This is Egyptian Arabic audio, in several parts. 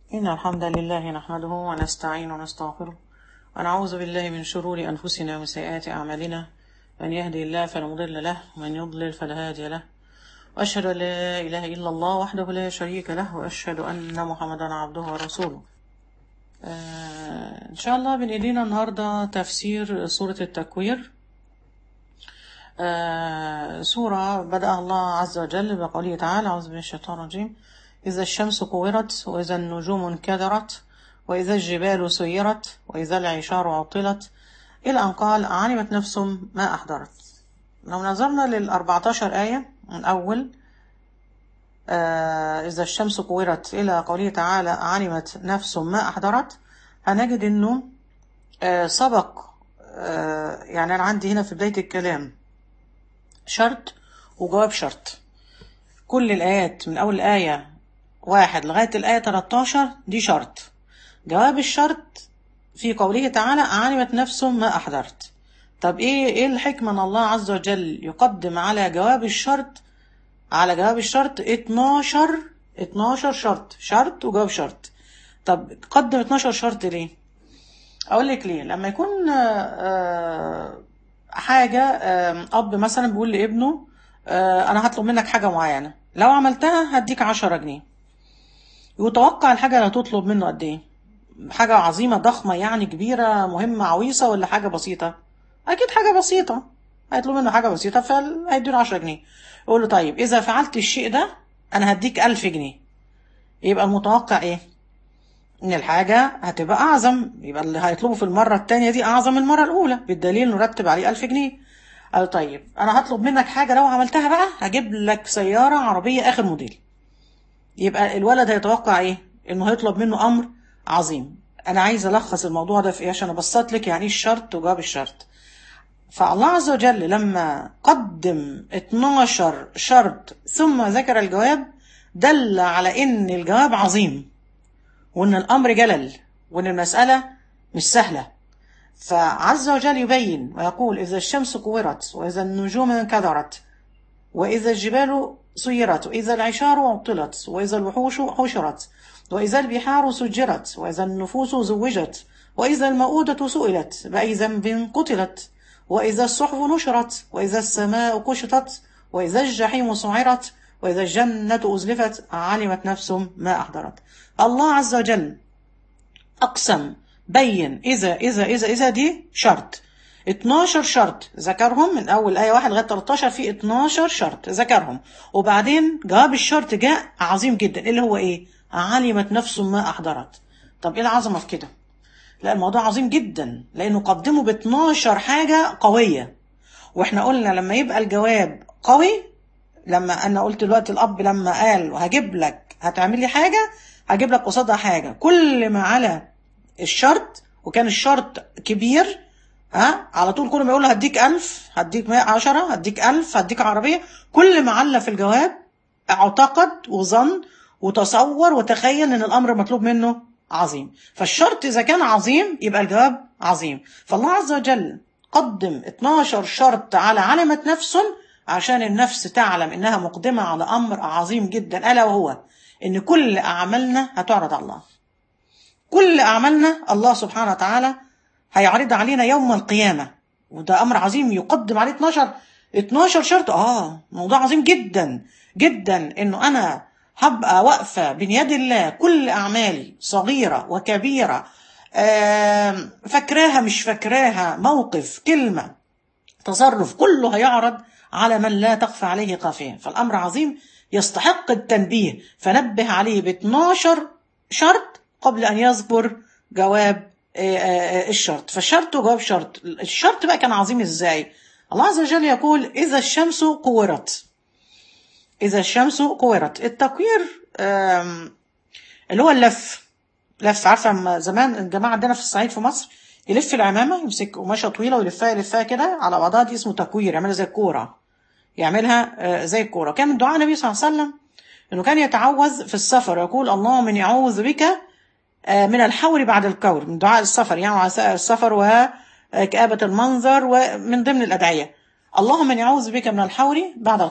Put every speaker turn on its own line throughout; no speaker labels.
إن الحمد لله نحمده ونستعين ونستغفره ونعوذ بالله من شرور أنفسنا ومن سيئات أعمالنا من يهدي الله فلا مضل له ومن يضلل فلا هادي له وأشهد أن لا إله إلا الله وحده لا شريك له وأشهد أن محمدا عبده ورسوله آه إن شاء الله بنقلنا النهاردة تفسير سورة التكوير آه سورة بدأ الله عز وجل بقوله تعالى أعوذ بالله من الشيطان الرجيم إذا الشمس كورت وإذا النجوم انكدرت وإذا الجبال سيرت وإذا العشار عطلت إلى أن قال علمت نفس ما أحضرت لو نظرنا للأربعتاشر آية من أول آه إذا الشمس كورت إلى قوله تعالى علمت نفس ما أحضرت هنجد أنه آه سبق آه يعني أنا عندي هنا في بداية الكلام شرط وجواب شرط كل الآيات من أول آية واحد لغاية الآية 13 دي شرط جواب الشرط في قوله تعالى علمت نفس ما أحضرت طب إيه إيه الحكمة أن الله عز وجل يقدم على جواب الشرط على جواب الشرط 12 12 شرط شرط وجواب شرط طب قدم 12 شرط ليه أقول لك ليه لما يكون آه حاجة آه أب مثلا بيقول لابنه آه أنا هطلب منك حاجة معينة لو عملتها هديك 10 جنيه يتوقع الحاجة اللي هتطلب منه قد ايه حاجة عظيمة ضخمة يعني كبيرة مهمة عويصة ولا حاجة بسيطة أكيد حاجة بسيطة هيطلب منه حاجة بسيطة فهيديله عشرة جنيه يقول له طيب إذا فعلت الشيء ده أنا هديك ألف جنيه يبقى المتوقع إيه إن الحاجة هتبقى أعظم يبقى اللي هيطلبه في المرة التانية دي أعظم من المرة الأولى بالدليل نرتب عليه ألف جنيه قال طيب أنا هطلب منك حاجة لو عملتها بقى هجيب لك سيارة عربية آخر موديل يبقى الولد هيتوقع ايه انه هيطلب منه امر عظيم انا عايز الخص الموضوع ده في ايه عشان ابسط لك يعني ايه الشرط وجواب الشرط فالله عز وجل لما قدم 12 شرط ثم ذكر الجواب دل على ان الجواب عظيم وان الامر جلل وان المساله مش سهله فعز وجل يبين ويقول اذا الشمس كورت واذا النجوم انكدرت واذا الجبال سيرت وإذا العشار عطلت وإذا الوحوش حشرت وإذا البحار سجرت وإذا النفوس زوجت وإذا المؤودة سئلت بأي ذنب قتلت وإذا الصحف نشرت وإذا السماء كشطت وإذا الجحيم سعرت وإذا الجنة أزلفت علمت نفس ما أحضرت الله عز وجل أقسم بين إذا إذا إذا إذا دي شرط 12 شرط ذكرهم من اول ايه 1 لغايه 13 في 12 شرط ذكرهم وبعدين جواب الشرط جاء عظيم جدا اللي هو ايه علمت نفس ما احضرت طب ايه العظمه في كده لا الموضوع عظيم جدا لانه قدموا ب 12 حاجه قويه واحنا قلنا لما يبقى الجواب قوي لما انا قلت دلوقتي الاب لما قال هجيب لك هتعمل لي حاجه هجيب لك قصادها حاجه كل ما على الشرط وكان الشرط كبير ها على طول كل ما يقول له هديك ألف هديك عشرة هديك ألف هديك عربية كل ما علّى في الجواب اعتقد وظن وتصور وتخيل ان الامر مطلوب منه عظيم فالشرط اذا كان عظيم يبقى الجواب عظيم فالله عز وجل قدم 12 شرط على علمة نفس عشان النفس تعلم انها مقدمة على امر عظيم جدا الا وهو ان كل اعمالنا هتعرض على الله كل اعمالنا الله سبحانه وتعالى هيعرض علينا يوم القيامة وده أمر عظيم يقدم عليه 12 12 شرط آه موضوع عظيم جدا جدا إنه أنا هبقى واقفة بين يد الله كل أعمالي صغيرة وكبيرة فاكراها مش فاكراها موقف كلمة تصرف كله هيعرض على من لا تخفى عليه خافية فالأمر عظيم يستحق التنبيه فنبه عليه ب 12 شرط قبل أن يذكر جواب الشرط فالشرط وجواب شرط الشرط بقى كان عظيم ازاي الله عز وجل يقول اذا الشمس كورت اذا الشمس كورت التكوير اللي هو اللف لف عارفه زمان الجماعه عندنا في الصعيد في مصر يلف العمامه يمسك قماشه طويله ويلفها يلفها كده على بعضها دي اسمه تكوير يعملها زي الكوره يعملها زي الكوره كان من دعاء النبي صلى الله عليه وسلم انه كان يتعوذ في السفر يقول اللهم اني اعوذ بك من الحور بعد الكور من دعاء السفر يعني السفر وكآبة المنظر ومن ضمن الأدعية اللهم اني أعوذ بك من الحور بعد الكور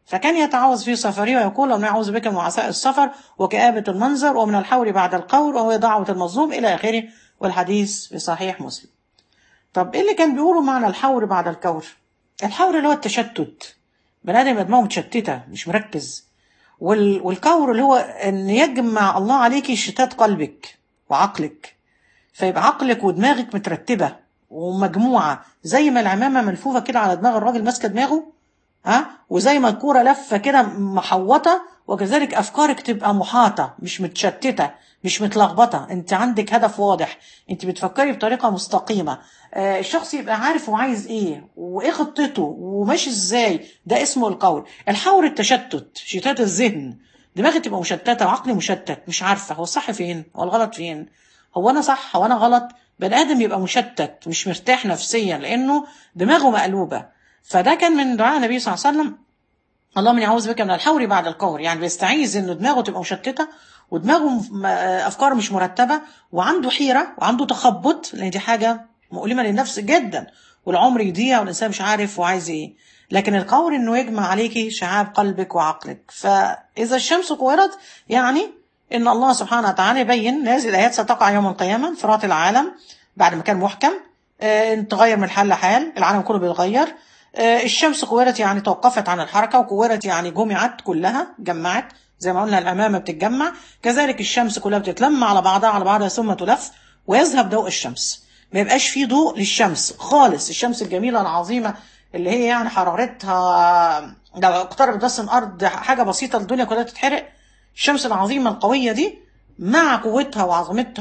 فكان يتعوذ في سفره ويقول اللهم أعوذ بك من وعثاء السفر وكآبة المنظر ومن الحور بعد القول وهو دعوة المظلوم إلى آخره والحديث في صحيح مسلم طب إيه اللي كان بيقولوا معنى الحور بعد الكور الحور اللي هو التشتت بني آدم يبقى دماغه متشتتة مش مركز وال... والكور اللي هو ان يجمع الله عليكي شتات قلبك وعقلك فيبقى عقلك ودماغك مترتبه ومجموعه زي ما العمامه ملفوفه كده على دماغ الراجل ماسكه دماغه ها وزي ما الكوره لفه كده محوطه وكذلك افكارك تبقى محاطه مش متشتته مش متلخبطه انت عندك هدف واضح انت بتفكري بطريقه مستقيمه آه الشخص يبقى عارف هو عايز ايه وايه خطته وماشي ازاي ده اسمه القول الحور التشتت شتات الذهن دماغي تبقى مشتته وعقلي مشتت مش عارفه هو الصح فين هو الغلط فين هو انا صح هو انا غلط بني ادم يبقى مشتت مش مرتاح نفسيا لانه دماغه مقلوبه فده كان من دعاء النبي صلى الله عليه وسلم اللهم يعوذ بك من الحور بعد القور يعني بيستعيذ انه دماغه تبقى مشتته ودماغه افكار مش مرتبه وعنده حيره وعنده تخبط لان دي حاجه مؤلمه للنفس جدا والعمر يضيع والانسان مش عارف هو عايز ايه لكن القول انه يجمع عليكي شعاب قلبك وعقلك فاذا الشمس كورت يعني ان الله سبحانه وتعالى يبين هذه الايات ستقع يوم القيامه انفراط العالم بعد ما كان محكم آه تغير من حال لحال العالم كله بيتغير آه الشمس كورت يعني توقفت عن الحركه وكورت يعني جمعت كلها جمعت زي ما قلنا الامامه بتتجمع كذلك الشمس كلها بتتلم على بعضها على بعضها ثم تلف ويذهب ضوء الشمس ما يبقاش فيه ضوء للشمس خالص الشمس الجميله العظيمه اللي هي يعني حرارتها لو اقتربت بس من الارض حاجه بسيطه الدنيا كلها تتحرق الشمس العظيمه القويه دي مع قوتها وعظمتها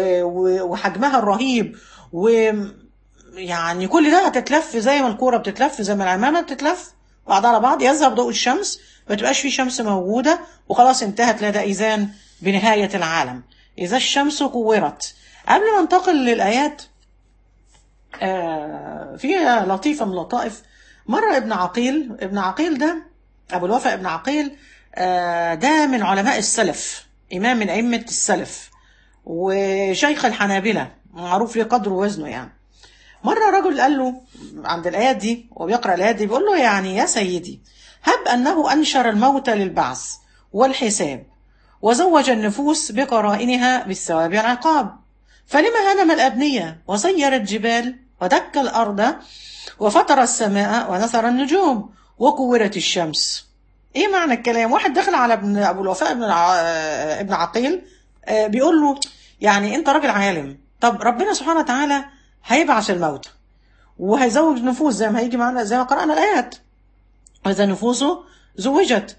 وحجمها الرهيب و يعني كل ده هتتلف زي ما الكوره بتتلف زي ما العمامه بتتلف بعض على بعض يذهب ضوء الشمس ما تبقاش في شمس موجوده وخلاص انتهت لدى اذان بنهايه العالم اذا الشمس كورت قبل ما انتقل للايات آه فيها لطيفة من اللطائف مرة ابن عقيل ابن عقيل ده أبو الوفاء ابن عقيل آه ده من علماء السلف إمام من أئمة السلف وشيخ الحنابلة معروف ليه قدره ووزنه يعني مرة رجل قال له عند الآيات دي وبيقرأ الآيات دي بيقول له يعني يا سيدي هب أنه أنشر الموت للبعث والحساب وزوج النفوس بقرائنها بالثواب والعقاب فلما هدم الأبنية وسير الجبال ودك الأرض وفطر السماء ونثر النجوم وكورت الشمس ايه معنى الكلام واحد دخل على ابن ابو الوفاء ابن ابن عقيل بيقول له يعني انت راجل عالم طب ربنا سبحانه وتعالى هيبعث الموت وهيزوج نفوس زي ما هيجي معانا زي ما قرانا الايات واذا نفوسه زوجت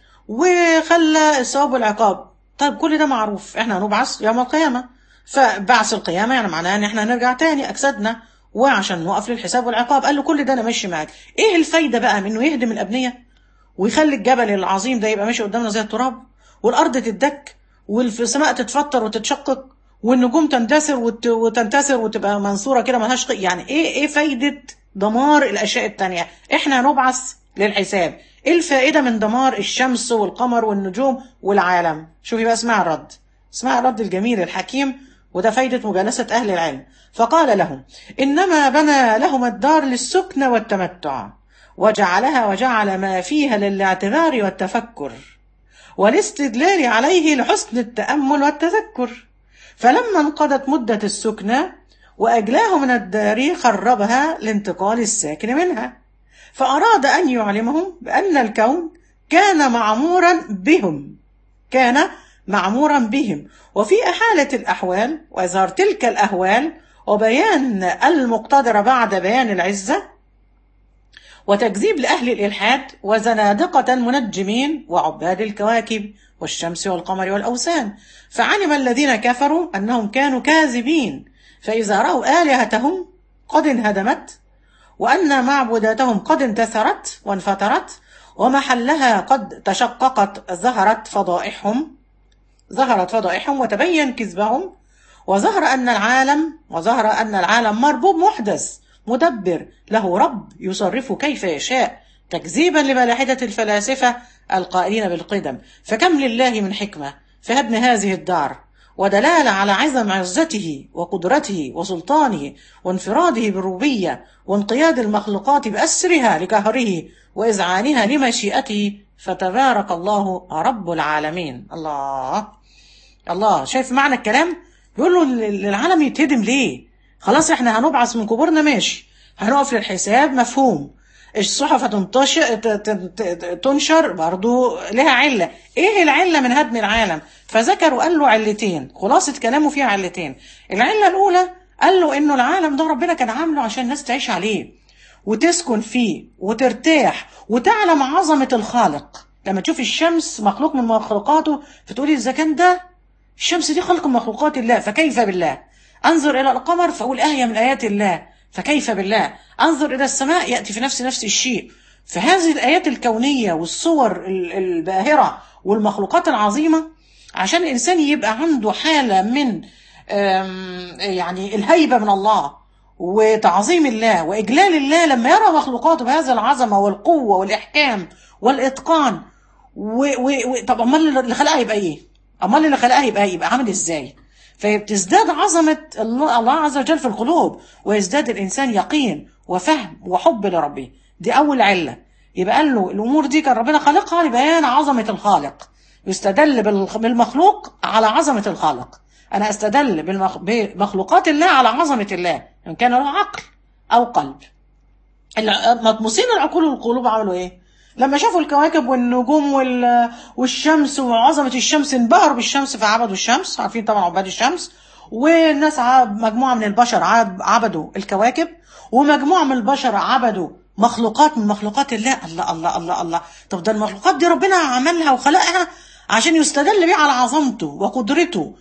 وخلى الثواب والعقاب طيب كل ده معروف احنا هنبعث يوم القيامه فبعث القيامه يعني معناها ان احنا هنرجع تاني اجسادنا وعشان نوقف للحساب والعقاب قال له كل ده انا ماشي معاك ايه الفايده بقى من انه يهدم الابنيه ويخلي الجبل العظيم ده يبقى ماشي قدامنا زي التراب والارض تدك والسماء تتفطر وتتشقق والنجوم تندثر وت... وتنتثر وتبقى منصوره كده ملهاش يعني ايه ايه فايده دمار الاشياء التانية احنا هنبعث للحساب ايه الفائده من دمار الشمس والقمر والنجوم والعالم شوفي بقى اسمع الرد اسمع الرد الجميل الحكيم وده فايدة مجالسة أهل العلم فقال لهم إنما بنى لهم الدار للسكن والتمتع وجعلها وجعل ما فيها للاعتبار والتفكر والاستدلال عليه لحسن التأمل والتذكر فلما انقضت مدة السكنة وأجلاه من الدار خربها لانتقال الساكن منها فأراد أن يعلمهم بأن الكون كان معمورا بهم كان معمورا بهم وفي إحالة الأحوال وإظهار تلك الأهوال وبيان المقتدر بعد بيان العزة وتكذيب لأهل الإلحاد وزنادقة المنجمين وعباد الكواكب والشمس والقمر والأوثان فعلم الذين كفروا أنهم كانوا كاذبين فإذا رأوا آلهتهم قد انهدمت وأن معبوداتهم قد انتثرت وانفترت ومحلها قد تشققت ظهرت فضائحهم ظهرت فضائحهم وتبين كذبهم وظهر أن العالم وظهر أن العالم مربوب محدث مدبر له رب يصرفه كيف يشاء تكذيبا لملاحدة الفلاسفة القائلين بالقدم فكم لله من حكمة في هدم هذه الدار ودلالة على عظم عزته وقدرته وسلطانه وانفراده بالربوبية وانقياد المخلوقات بأسرها لقهره وإذعانها لمشيئته فتبارك الله رب العالمين الله الله شايف معنى الكلام بيقول له ال- العالم يتهدم ليه خلاص احنا هنبعث من قبورنا ماشي هنقف للحساب مفهوم الصحف هتنتشر ت- ت- ت- تنشر برضو لها علة ايه العلة من هدم العالم فذكر وقال له علتين خلاصة كلامه فيها علتين العلة الاولى قال له انه العالم ده ربنا كان عامله عشان الناس تعيش عليه وتسكن فيه وترتاح وتعلم عظمة الخالق لما تشوف الشمس مخلوق من مخلوقاته فتقولي إذا كان ده الشمس دي خلق من مخلوقات الله فكيف بالله أنظر إلى القمر فأقول آية من آيات الله فكيف بالله أنظر إلى السماء يأتي في نفس نفس الشيء فهذه الآيات الكونية والصور ال- الباهرة والمخلوقات العظيمة عشان الإنسان يبقى عنده حالة من أم، يعني الهيبة من الله وتعظيم الله وإجلال الله لما يرى مخلوقاته بهذه العظمة والقوة والإحكام والإتقان و... و... و... طب أمال اللي خلقها يبقى إيه؟ أمال اللي خلقها يبقى إيه؟ يبقى عامل إزاي؟ فبتزداد عظمة الله الله عز وجل في القلوب ويزداد الإنسان يقين وفهم وحب لربه دي أول علة يبقى قال له الأمور دي كان ربنا خالقها لبيان عظمة الخالق يستدل بالخ- بالمخلوق على عظمة الخالق أنا أستدل بالمخ... بمخلوقات الله على عظمة الله إن كان له عقل أو قلب الع- مطموسين العقول والقلوب عملوا ايه؟ لما شافوا الكواكب والنجوم وال... والشمس وعظمة الشمس انبهروا بالشمس فعبدوا الشمس عارفين طبعا عباد الشمس والناس عب... مجموعة من البشر عب... عبدوا الكواكب ومجموعة من البشر عبدوا مخلوقات من مخلوقات الله الله الله الله الله طب ده المخلوقات دي ربنا عملها وخلقها عشان يستدل بيه على عظمته وقدرته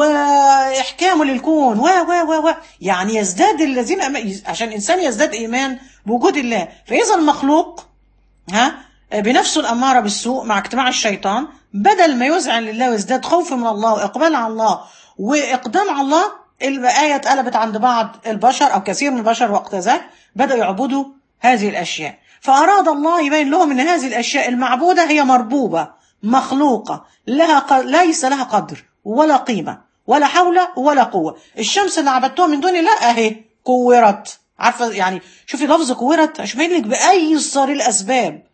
واحكامه للكون و و و و يعني يزداد الذين أم- عشان الانسان يزداد ايمان بوجود الله فاذا المخلوق ها بنفسه الاماره بالسوء مع اجتماع الشيطان بدل ما يذعن لله ويزداد خوف من الله واقبال على الله واقدام على الله الايه اتقلبت عند بعض البشر او كثير من البشر وقت ذاك بداوا يعبدوا هذه الاشياء فاراد الله يبين لهم ان هذه الاشياء المعبوده هي مربوبه مخلوقه لها ق... ليس لها قدر ولا قيمه ولا حول ولا قوه الشمس اللي عبدتوها من دون الله اهي كورت عارفه يعني شوفي لفظ كورت اشبه لك بايسر الاسباب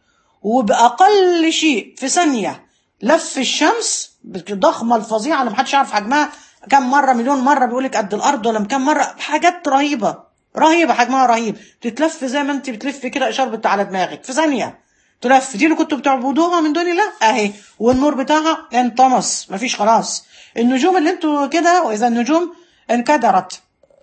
وباقل شيء في ثانيه لف الشمس الضخمه الفظيعه اللي محدش يعرف حجمها كم مره مليون مره بيقول لك قد الارض ولا كم مره حاجات رهيبه رهيبه حجمها رهيب تتلف زي ما انت بتلف كده اشاره على دماغك في ثانيه تلف دي اللي كنتوا بتعبدوها من دون الله اهي والنور بتاعها انطمس مفيش خلاص النجوم اللي انتوا كده واذا النجوم انكدرت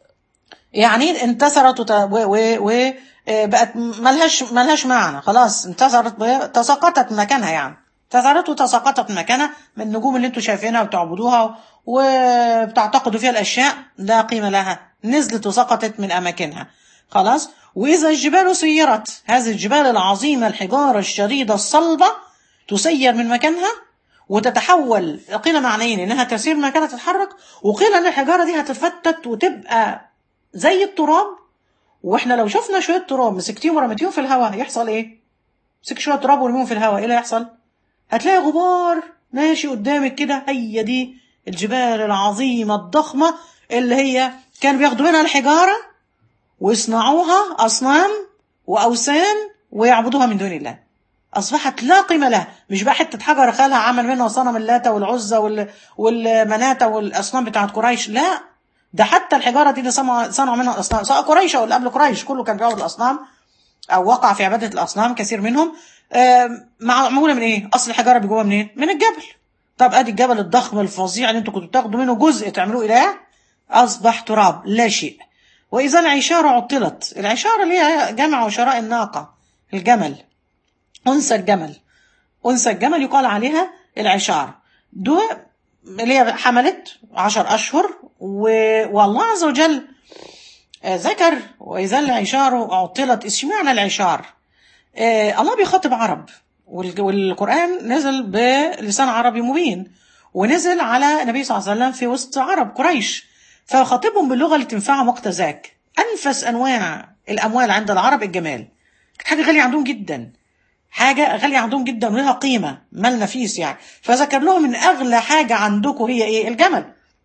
يعني انتصرت وت... و... و... و... بقت ملهاش ملهاش معنى خلاص انتصرت ب... تساقطت من مكانها يعني انتصرت وتساقطت من مكانها من النجوم اللي انتوا شايفينها وبتعبدوها وبتعتقدوا فيها الاشياء لا قيمه لها نزلت وسقطت من اماكنها خلاص واذا الجبال سيرت هذه الجبال العظيمه الحجاره الشديده الصلبه تسير من مكانها وتتحول قيل معنيين انها تسير من مكانها تتحرك وقيل ان الحجاره دي هتتفتت وتبقى زي التراب واحنا لو شفنا شويه تراب مسكتيهم ورميتيهم في الهواء يحصل ايه؟ مسك شويه تراب ورميهم في الهواء ايه اللي هيحصل؟ هتلاقي غبار ماشي قدامك كده هي دي الجبال العظيمه الضخمه اللي هي كانوا بياخدوا منها الحجاره ويصنعوها اصنام واوثان ويعبدوها من دون الله اصبحت لا قيمه لها مش بقى حته حجر خالها عمل منها صنم اللات والعزى وال... والمناته والاصنام بتاعت قريش لا ده حتى الحجاره دي اللي صنعوا صنعوا منها الاصنام سواء قريش او اللي قبل قريش كله كان بيعبد الاصنام او وقع في عباده الاصنام كثير منهم معموله من ايه؟ اصل الحجاره بيجوها منين؟ من الجبل طب ادي الجبل الضخم الفظيع اللي انتوا كنتوا بتاخدوا منه جزء تعملوه اله اصبح تراب لا شيء واذا العشاره عطلت العشاره اللي هي جمع عشراء الناقه الجمل انثى الجمل انثى الجمل يقال عليها العشار دو اللي هي حملت عشر اشهر و... والله عز وجل ذكر واذا العشار عطلت اشمعنى العشار آه الله بيخاطب عرب والقران نزل بلسان عربي مبين ونزل على النبي صلى الله عليه وسلم في وسط عرب قريش فخاطبهم باللغه اللي تنفعهم وقت ذاك انفس انواع الاموال عند العرب الجمال كانت حاجه غاليه عندهم جدا حاجه غاليه عندهم جدا ولها قيمه مال نفيس يعني فذكر لهم ان اغلى حاجه عندكم هي ايه الجمل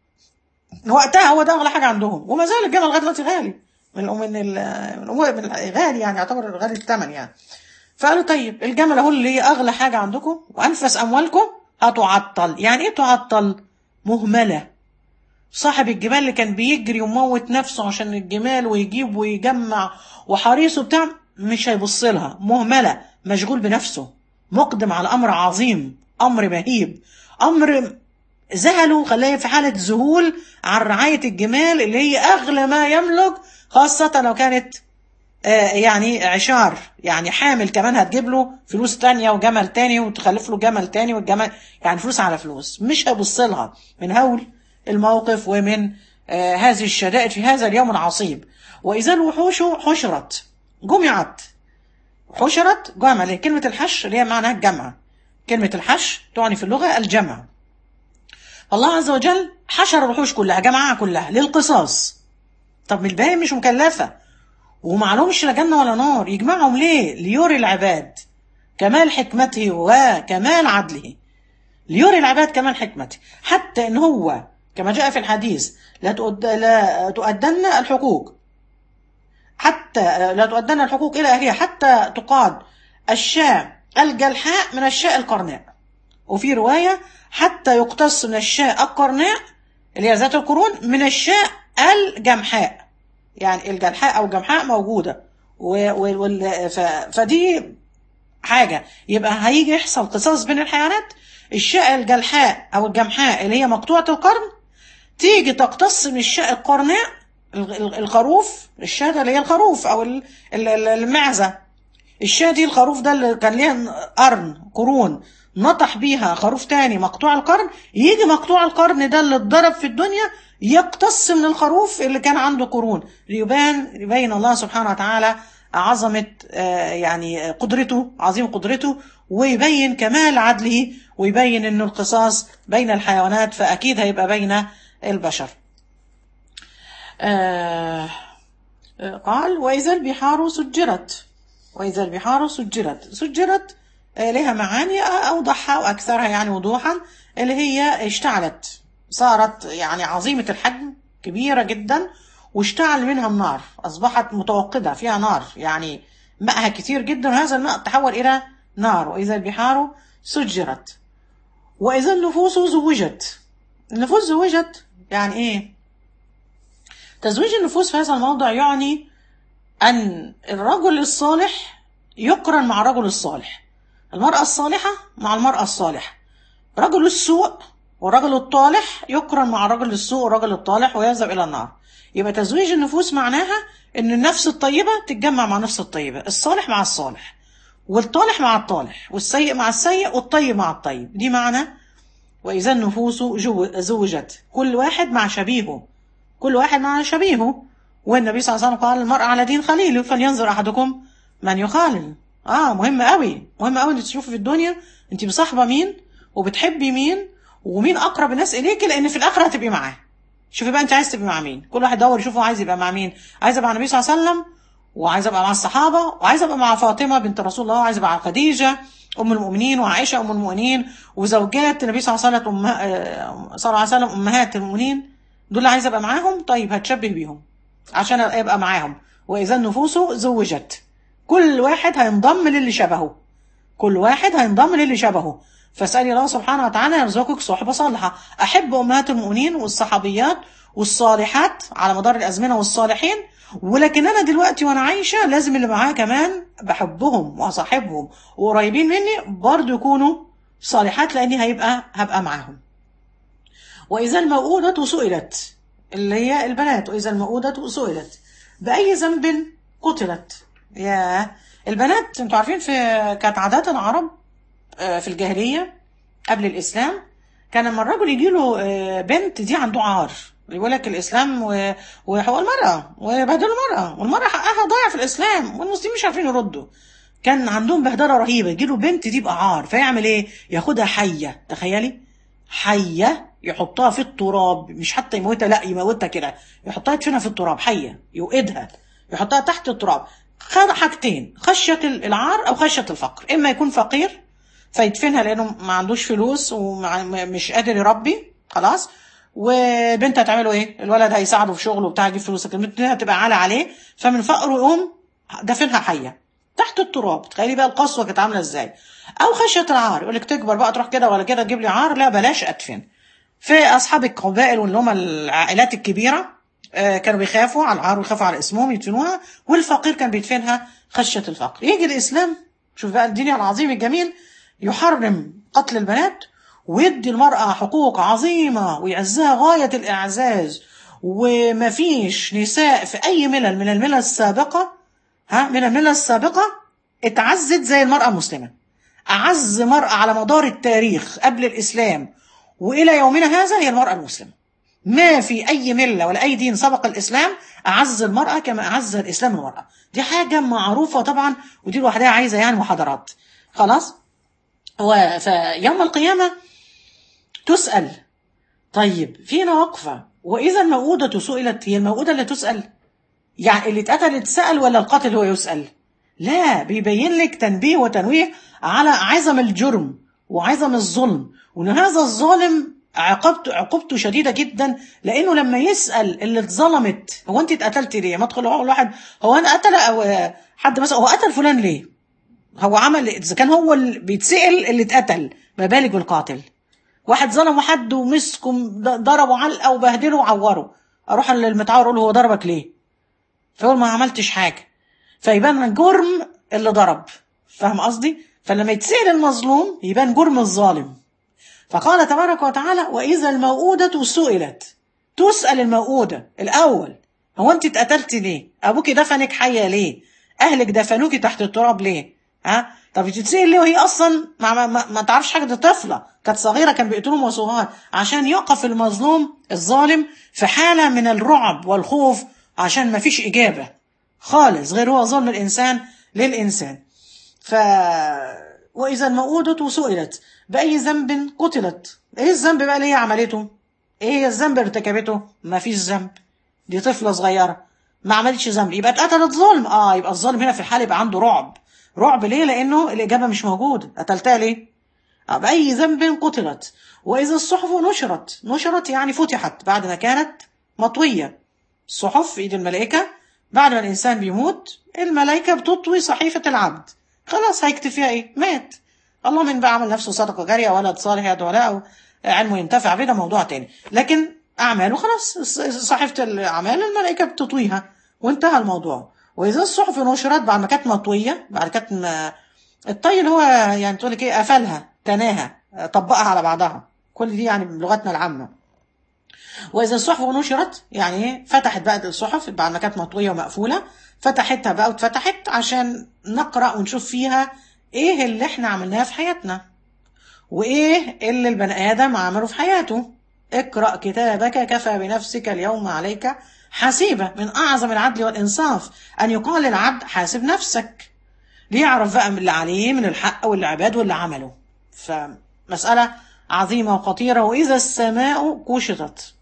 وقتها هو ده اغلى حاجه عندهم وما زال الجمل لغايه دلوقتي غالي من من من الامور من غالي يعني يعتبر غالي الثمن يعني فقالوا طيب الجمل اهو اللي هي اغلى حاجه عندكم وانفس اموالكم هتعطل يعني ايه تعطل مهمله صاحب الجمال اللي كان بيجري وموت نفسه عشان الجمال ويجيب ويجمع وحريص وبتاع مش هيبص لها مهمله مشغول بنفسه مقدم على امر عظيم امر مهيب امر ذهله خلاه في حاله ذهول عن رعايه الجمال اللي هي اغلى ما يملك خاصه لو كانت آه، يعني عشار يعني حامل كمان هتجيب له فلوس تانية وجمل تاني وتخلف له جمل تاني والجمل يعني فلوس على فلوس مش هيبص لها من هول الموقف ومن آه، هذه الشدائد في هذا اليوم العصيب وإذا الوحوش حشرت جمعت حشرت جمع لأن كلمة الحش اللي هي معناها الجمع كلمة الحش تعني في اللغة الجمع الله عز وجل حشر الوحوش كلها جمعها كلها للقصاص طب من الباقي مش مكلفة ومعلومش لا جنة ولا نار يجمعهم ليه ليوري العباد كمال حكمته وكمال عدله ليوري العباد كمال حكمته حتى ان هو كما جاء في الحديث لا تؤد لا تؤدن الحقوق حتى لا تؤدن الحقوق الى اهلها حتى تقاد الشاة الجلحاء من الشاة القرناء وفي رواية حتى يقتص من الشاة القرناء اللي هي ذات القرون من الشاة الجمحاء يعني الجلحاء او الجمحاء موجودة و و وال- ف فدي حاجة يبقى هيجي يحصل قصاص بين الحيوانات الشاة الجلحاء او الجمحاء اللي هي مقطوعة القرن تيجي تقتص من الشاة القرناء ال- ال- الخروف الشاة اللي هي الخروف او ال- ال- ال- المعزة الشاة دي الخروف ده اللي كان ليها قرن قرون نطح بيها خروف تاني مقطوع القرن يجي مقطوع القرن ده اللي اتضرب في الدنيا يقتص من الخروف اللي كان عنده قرون ليبان يبين الله سبحانه وتعالى عظمة آه، يعني قدرته عظيم قدرته ويبين كمال عدله ويبين انه القصاص بين الحيوانات فاكيد هيبقى بين البشر آه، آه، قال وإذا البحار سجرت وإذا البحار سجرت سجرت آه، لها معاني أوضحها وأكثرها يعني وضوحا اللي هي اشتعلت صارت يعني عظيمة الحجم كبيرة جدا واشتعل منها النار أصبحت متوقدة فيها نار يعني ماءها كثير جدا وهذا الماء تحول إلى نار وإذا البحار سجرت وإذا النفوس زوجت النفوس زوجت يعني إيه؟ تزويج النفوس في هذا الموضع يعني أن الرجل الصالح يقرن مع الرجل الصالح المرأة الصالحة مع المرأة الصالحة رجل السوء والرجل الطالح يقرن مع الرجل السوء والرجل الطالح ويذهب إلى النار يبقى تزويج النفوس معناها أن النفس الطيبة تتجمع مع النفس الطيبة الصالح مع الصالح والطالح مع الطالح والسيء مع السيء والطيب مع الطيب دي معنى وإذا النفوس جو- زوجت كل واحد مع شبيهه كل واحد مع شبيهه والنبي صلى الله عليه وسلم قال المرء على دين خليله فلينظر أحدكم من يخالل اه مهم قوي مهم قوي انك تشوفي في الدنيا انت مصاحبه مين وبتحبي مين ومين اقرب الناس اليكي لان في الاخره هتبقي معاه شوفي بقى انت عايز تبقي مع مين كل واحد يدور يشوف هو عايز يبقى مع مين عايز ابقى مع النبي صلى الله عليه وسلم وعايز ابقى مع الصحابه وعايز ابقى مع فاطمه بنت رسول الله وعايز ابقى مع خديجه ام المؤمنين وعائشه ام المؤمنين وزوجات النبي صلى الله عليه وسلم أمه... آه، صلى الله عليه وسلم امهات المؤمنين دول اللي عايز ابقى معاهم طيب هتشبه بيهم عشان ابقى معاهم واذا النفوس زوجت كل واحد هينضم للي شبهه كل واحد هينضم للي شبهه فاسألي الله سبحانه وتعالى يرزقك صحبة صالحة أحب أمهات المؤمنين والصحابيات والصالحات على مدار الأزمنة والصالحين ولكن أنا دلوقتي وأنا عايشة لازم اللي معايا كمان بحبهم وأصاحبهم وقريبين مني برضو يكونوا صالحات لأني هيبقى هبقى معاهم وإذا الموءودة سئلت اللي هي البنات وإذا الموءودة سئلت بأي ذنب قتلت يا البنات انتوا عارفين في كانت عادات العرب آه، في الجاهلية قبل الإسلام كان لما الرجل يجي له بنت دي عنده عار يقول لك الإسلام و- وحقوق المرأة وبهدلوا المرأة والمرأة حقها ضايع في الإسلام والمسلمين مش عارفين يردوا كان عندهم بهدله رهيبه يجي له بنت دي بعار فيعمل ايه؟ ياخدها حيه تخيلي حيه يحطها في التراب مش حتى يموتها لا يموتها كده يحطها يدفنها في التراب حيه يوقدها يحطها تحت التراب خد حاجتين خشيه العار او خشيه الفقر اما يكون فقير فيدفنها لانه ما عندوش فلوس ومش قادر يربي خلاص والبنت هتعمله ايه؟ الولد هيساعده في شغله وبتاع يجيب فلوس لكن البنت هتبقى عالة عليه فمن فقره يقوم دفنها حيه تحت التراب تخيلي بقى القسوه كانت عامله ازاي او خشيه العار يقول لك تكبر بقى تروح كده ولا كده تجيب لي عار لا بلاش ادفن في اصحاب القبائل واللي هم العائلات الكبيره آه، كانوا بيخافوا على العار ويخافوا على اسمهم يدفنوها والفقير كان بيدفنها خشيه الفقر يجي الاسلام شوف بقى الدنيا العظيم الجميل يحرم قتل البنات ويدي المرأة حقوق عظيمة ويعزها غاية الإعزاز ومفيش نساء في أي ملل من الملل السابقة ها من الملل السابقة اتعزت زي المرأة المسلمة أعز مرأة على مدار التاريخ قبل الإسلام وإلى يومنا هذا هي المرأة المسلمة ما في أي ملة ولا أي دين سبق الإسلام أعز المرأة كما أعز الإسلام المرأة دي حاجة معروفة طبعا ودي لوحدها عايزة يعني محاضرات خلاص و- فيوم القيامة تسأل طيب فينا وقفة وإذا الموءودة سئلت هي الموءودة اللي تسأل يعني اللي اتقتل اتسأل ولا القاتل هو يسأل لا بيبين لك تنبيه وتنويه على عظم الجرم وعظم الظلم وان هذا الظالم عقبته عقوبته شديده جدا لانه لما يسال اللي اتظلمت هو انت اتقتلتي ليه؟ ما تدخل يقول واحد هو انا قتل او حد مثلا هو قتل فلان ليه؟ هو عمل اذا كان هو اللي بيتسال اللي اتقتل ما بالك بالقاتل واحد ظلم حد ومسكه ضربه علقه وبهدله وعوره اروح للمتعور اقول له هو ضربك ليه؟ فيقول ما عملتش حاجه فيبان جرم اللي ضرب فاهم قصدي؟ فلما يتسال المظلوم يبان جرم الظالم فقال تبارك وتعالى وإذا الموءودة سئلت تسأل الموءودة الأول هو أنت اتقتلتي ليه؟ أبوك دفنك حية ليه؟ أهلك دفنوكي تحت التراب ليه؟ ها؟ طب تتسأل ليه وهي أصلا ما, ما, ما, ما تعرفش حاجة دي طفلة كانت صغيرة كان بيقتلوهم وصغار عشان يقف المظلوم الظالم في حالة من الرعب والخوف عشان ما فيش إجابة خالص غير هو ظلم الإنسان للإنسان ف وإذا الموءودة سئلت بأي ذنب قتلت إيه الذنب بقى اللي هي عملته إيه الذنب اللي ارتكبته ما فيش ذنب دي طفلة صغيرة ما عملتش ذنب يبقى اتقتلت ظلم اه يبقى الظالم هنا في الحال يبقى عنده رعب رعب ليه لأنه الإجابة مش موجودة قتلتها ليه آه بأي ذنب قتلت وإذا الصحف نشرت نشرت يعني فتحت بعد ما كانت مطوية الصحف في إيد الملائكة بعد ما الإنسان بيموت الملائكة بتطوي صحيفة العبد خلاص هيكتب فيها إيه مات الله من بقى عمل نفسه صدقة جارية ولد صالح يدعو له أو علمه ينتفع به ده موضوع تاني لكن أعماله خلاص صحيفة الأعمال الملائكة بتطويها وانتهى الموضوع وإذا الصحف نشرت بعد ما كانت مطوية بعد كانت م... الطي اللي هو يعني تقول لك إيه قفلها تناها طبقها على بعضها كل دي يعني بلغتنا العامة وإذا الصحف نشرت يعني فتحت بقى الصحف بعد ما كانت مطوية ومقفولة فتحتها بقى واتفتحت عشان نقرأ ونشوف فيها ايه اللي احنا عملناه في حياتنا وايه اللي البني ادم عمله في حياته اقرأ كتابك كفى بنفسك اليوم عليك حسيبة من اعظم العدل والانصاف ان يقال للعبد حاسب نفسك ليعرف بقى من اللي عليه من الحق واللي عباد واللي عمله فمسألة عظيمة وخطيرة وإذا السماء كشطت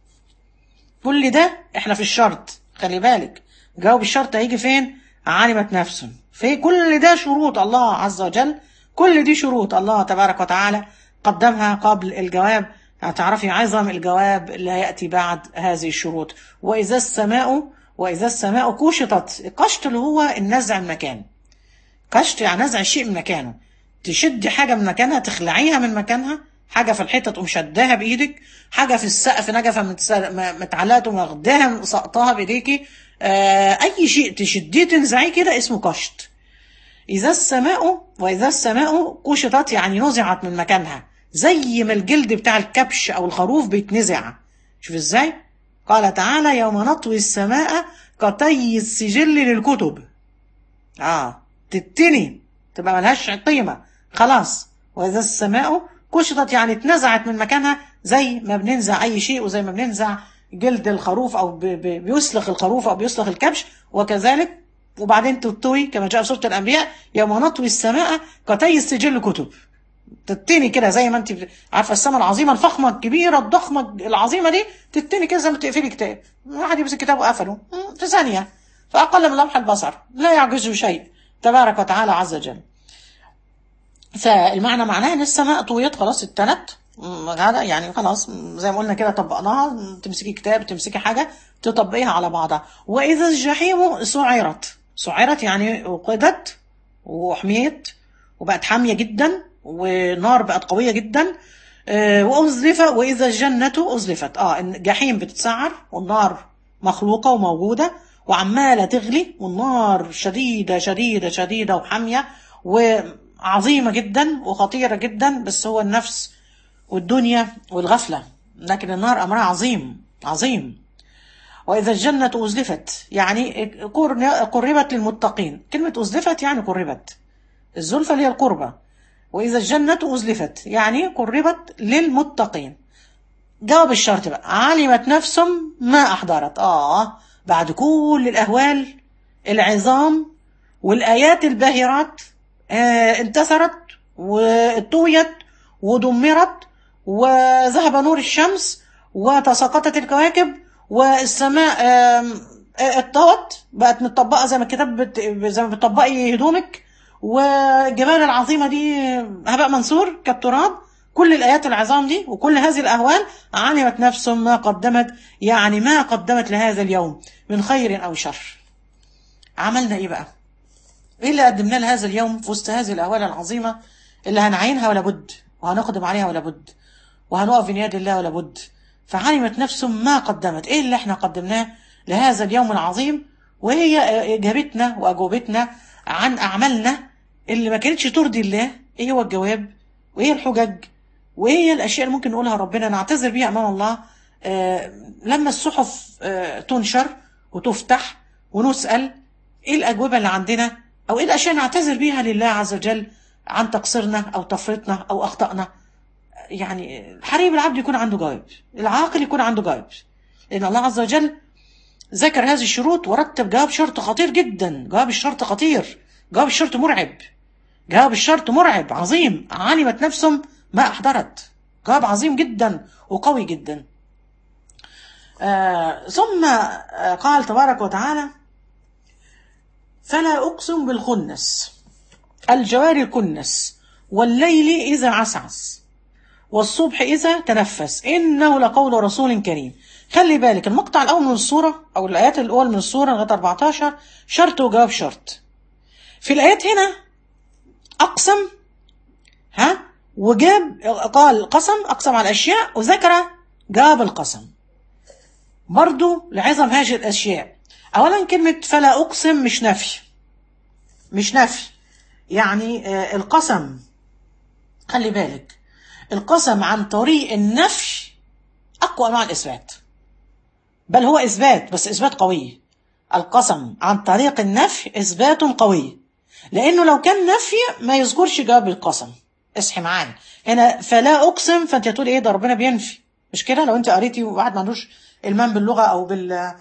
كل ده احنا في الشرط خلي بالك جاوب الشرط هيجي فين علمت نفس في كل ده شروط الله عز وجل كل دي شروط الله تبارك وتعالى قدمها قبل الجواب هتعرفي عظم الجواب اللي هيأتي بعد هذه الشروط وإذا السماء وإذا السماء كشطت القشط اللي هو النزع من مكان كشط يعني نزع الشيء من مكانه تشدي حاجة من مكانها تخلعيها من مكانها حاجة في الحيطة تقوم شداها بإيدك حاجة في السقف نجفة متعلقة تقوم واخداها سقطاها بإيديكي آه أي شيء تشديه تنزعيه كده اسمه كشط إذا السماء وإذا السماء كشطت يعني نزعت من مكانها زي ما الجلد بتاع الكبش أو الخروف بيتنزع شوف إزاي قال تعالى يوم نطوي السماء كطي السجل للكتب آه تتني تبقى ملهاش قيمة خلاص وإذا السماء كشطت يعني اتنزعت من مكانها زي ما بننزع أي شيء وزي ما بننزع جلد الخروف أو بيسلخ الخروف أو بيسلخ الكبش وكذلك وبعدين تطوي كما جاء في سورة الأنبياء يوم نطوي السماء كطي السجل كتب تتني كده زي ما انت عارفه السماء العظيمه الفخمه الكبيره الضخمه العظيمه دي تتني كده زي ما تقفلي كتاب واحد يمسك كتاب وقفله في ثانيه فاقل من لمح البصر لا يعجزه شيء تبارك وتعالى عز وجل فالمعنى معناه ان السماء طويت خلاص اتنت هذا يعني خلاص زي ما قلنا كده طبقناها تمسكي كتاب تمسكي حاجه تطبقيها على بعضها واذا الجحيم سعرت سعرت يعني وقدت وحميت وبقت حامية جدا ونار بقت قوية جدا آه، وأزلف وإذا الجنة أزلفت اه الجحيم بتتسعر والنار مخلوقة وموجودة وعمالة تغلي والنار شديدة شديدة شديدة وحامية وعظيمة جدا وخطيرة جدا بس هو النفس والدنيا والغفلة لكن النار أمرها عظيم عظيم وإذا الجنة أزلفت يعني قر- قربت للمتقين كلمة أزلفت يعني قربت الزلفة اللي هي القربة وإذا الجنة أزلفت يعني قربت للمتقين جاوب الشرط بقى علمت نفس ما أحضرت آه بعد كل الأهوال العظام والآيات الباهرات آه انتصرت وطويت ودمرت وذهب نور الشمس وتساقطت الكواكب والسماء آم، آه، اتطوت بقت متطبقة زي ما الكتاب بت... زي ما بتطبقي هدومك والجبال العظيمة دي هباء منصور كالتراب كل الآيات العظام دي وكل هذه الأهوال علمت نفس ما قدمت يعني ما قدمت لهذا اليوم من خير أو شر عملنا إيه بقى إيه اللي قدمناه لهذا اليوم في وسط هذه الأهوال العظيمة اللي هنعينها ولا بد وهنقدم عليها ولا بد وهنقف بين يد الله ولا بد فعلمت نفس ما قدمت إيه اللي احنا قدمناه لهذا اليوم العظيم وهي إجابتنا وأجوبتنا عن أعمالنا اللي ما كانتش ترضي الله إيه هو الجواب وإيه الحجج وإيه الأشياء اللي ممكن نقولها ربنا نعتذر بيها أمام الله آه لما الصحف آه تنشر وتفتح ونسأل إيه الأجوبة اللي عندنا أو إيه الأشياء نعتذر بيها لله عز وجل عن تقصيرنا أو تفريطنا أو أخطأنا يعني الحريم العبد يكون عنده جواب العاقل يكون عنده جواب لأن الله عز وجل ذكر هذه الشروط ورتب جواب شرط خطير جدا جواب الشرط خطير جواب الشرط مرعب جواب الشرط مرعب عظيم علمت نفسهم ما أحضرت جواب عظيم جدا وقوي جدا آه ثم آه قال تبارك وتعالى فلا أقسم بالخنس الجوار الكنس والليل إذا عسعس والصبح إذا تنفس إنه لقول رسول كريم خلي بالك المقطع الأول من السورة أو الآيات الأول من السورة لغاية 14 شرط وجواب شرط في الآيات هنا أقسم ها وجاب قال قسم أقسم على الأشياء وذكر جاب القسم برضو لعظم هذه الأشياء أولا كلمة فلا أقسم مش نفي مش نفي يعني آه القسم خلي بالك القسم عن طريق النفي أقوى أنواع الإثبات بل هو إثبات بس إثبات قوي القسم عن طريق النفي إثبات قوي لأنه لو كان نفي ما يذكرش جواب القسم اصحي معايا هنا فلا أقسم فأنت تقول إيه ده ربنا بينفي مش كده لو أنت قريتي وواحد ما عندوش المام باللغة أو بال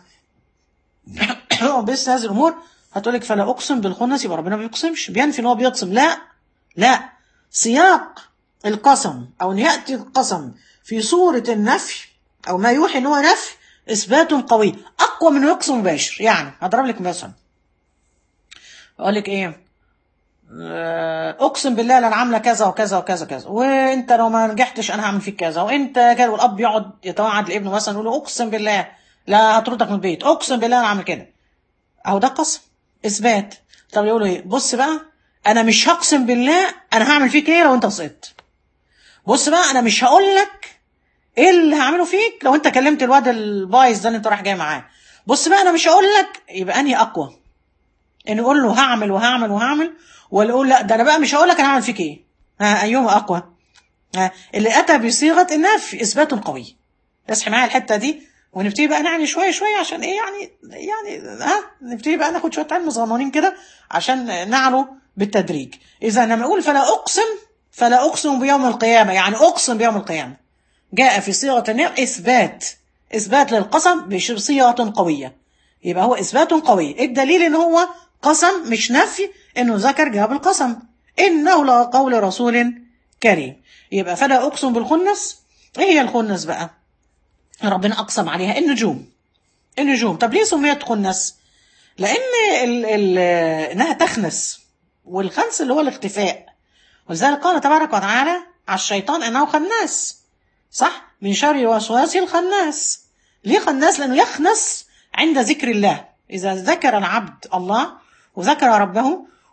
بس هذه الأمور هتقولك فلا أقسم بالخنس يبقى ربنا ما بيقسمش بينفي إن هو بيقسم لا لا سياق القسم أو أن يأتي القسم في صورة النفي أو ما يوحي إن هو نفي إثبات قوي أقوى من يقسم مباشر يعني هضرب لك مثلا أقول لك إيه اقسم بالله انا عامله كذا وكذا وكذا كذا وانت لو ما نجحتش انا هعمل فيك كذا وانت كده والاب يقعد يتوعد لابنه مثلا يقول له اقسم بالله لا هطردك من البيت اقسم بالله انا عامل كده اهو ده قسم اثبات طب يقولوا ايه بص بقى انا مش هقسم بالله انا هعمل فيك ايه لو انت سقطت بص بقى انا مش هقول لك ايه اللي هعمله فيك لو انت كلمت الواد البايظ ده اللي انت رايح جاي معاه بص بقى انا مش هقول لك يبقى انهي اقوى ان يقول له هعمل وهعمل وهعمل ولا يقول لا ده انا بقى مش هقول لك انا هعمل فيك ايه ها ايهما اقوى ها اللي اتى بصيغه النفي اثبات قوي اصحي معايا الحته دي ونبتدي بقى نعني شويه شويه عشان ايه يعني يعني ها نبتدي بقى ناخد شويه علم صغننين كده عشان نعلو بالتدريج اذا لما اقول فلا اقسم فلا اقسم بيوم القيامه يعني اقسم بيوم القيامه جاء في صيغه النفي اثبات اثبات للقسم بصيغه قويه يبقى هو اثبات قوي الدليل ان هو قسم مش نفي انه ذكر جواب القسم انه لقول رسول كريم يبقى فلا اقسم بالخنس ايه هي الخنس بقى ربنا اقسم عليها النجوم النجوم طب ليه سميت خنس لان ال ال انها تخنس والخنس اللي هو الاختفاء ولذلك قال تبارك وتعالى على الشيطان انه خناس صح من شر وسواس الخناس ليه خناس لانه يخنس عند ذكر الله اذا ذكر العبد الله وذكر ربه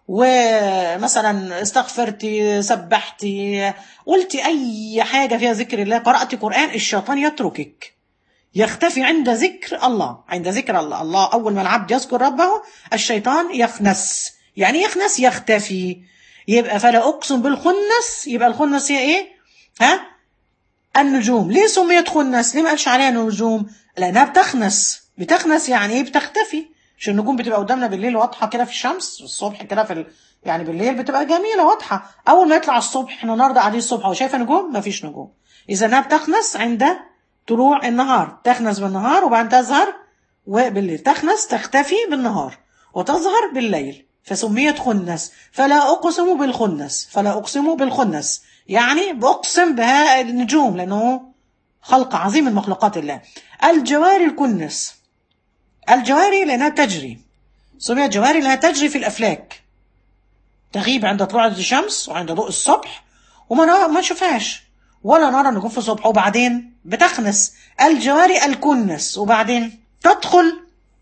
ومثلا استغفرتي سبحتي قلتي اي حاجه فيها ذكر الله قرات قران الشيطان يتركك يختفي عند ذكر الله عند ذكر الله الله اول ما العبد يذكر ربه الشيطان يخنس يعني يخنس يختفي يبقى فلا اقسم بالخنس يبقى الخنس هي ايه ها النجوم ليه سميت خنس ليه ما قالش عليها نجوم لانها بتخنس بتخنس يعني ايه بتختفي مش النجوم بتبقى قدامنا بالليل واضحه كده في الشمس الصبح كده في ال... يعني بالليل بتبقى جميله واضحه اول ما يطلع الصبح احنا النهارده قاعدين الصبح وشايفه نجوم ما فيش نجوم اذا انها بتخنس عند طلوع النهار تخنس بالنهار وبعدين تظهر وبالليل تخنس تختفي بالنهار وتظهر بالليل فسميت خنس فلا اقسم بالخنس فلا اقسم بالخنس يعني بأقسم بها النجوم لأنه خلق عظيم من مخلوقات الله الجواري الكنس الجواري لأنها تجري سميت جواري لأنها تجري في الأفلاك تغيب عند طلوع الشمس وعند ضوء الصبح وما ما نشوفهاش ولا نرى النجوم في الصبح وبعدين بتخنس الجواري الكنس وبعدين تدخل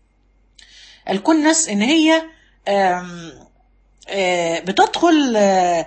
الكنس ان هي آم آم بتدخل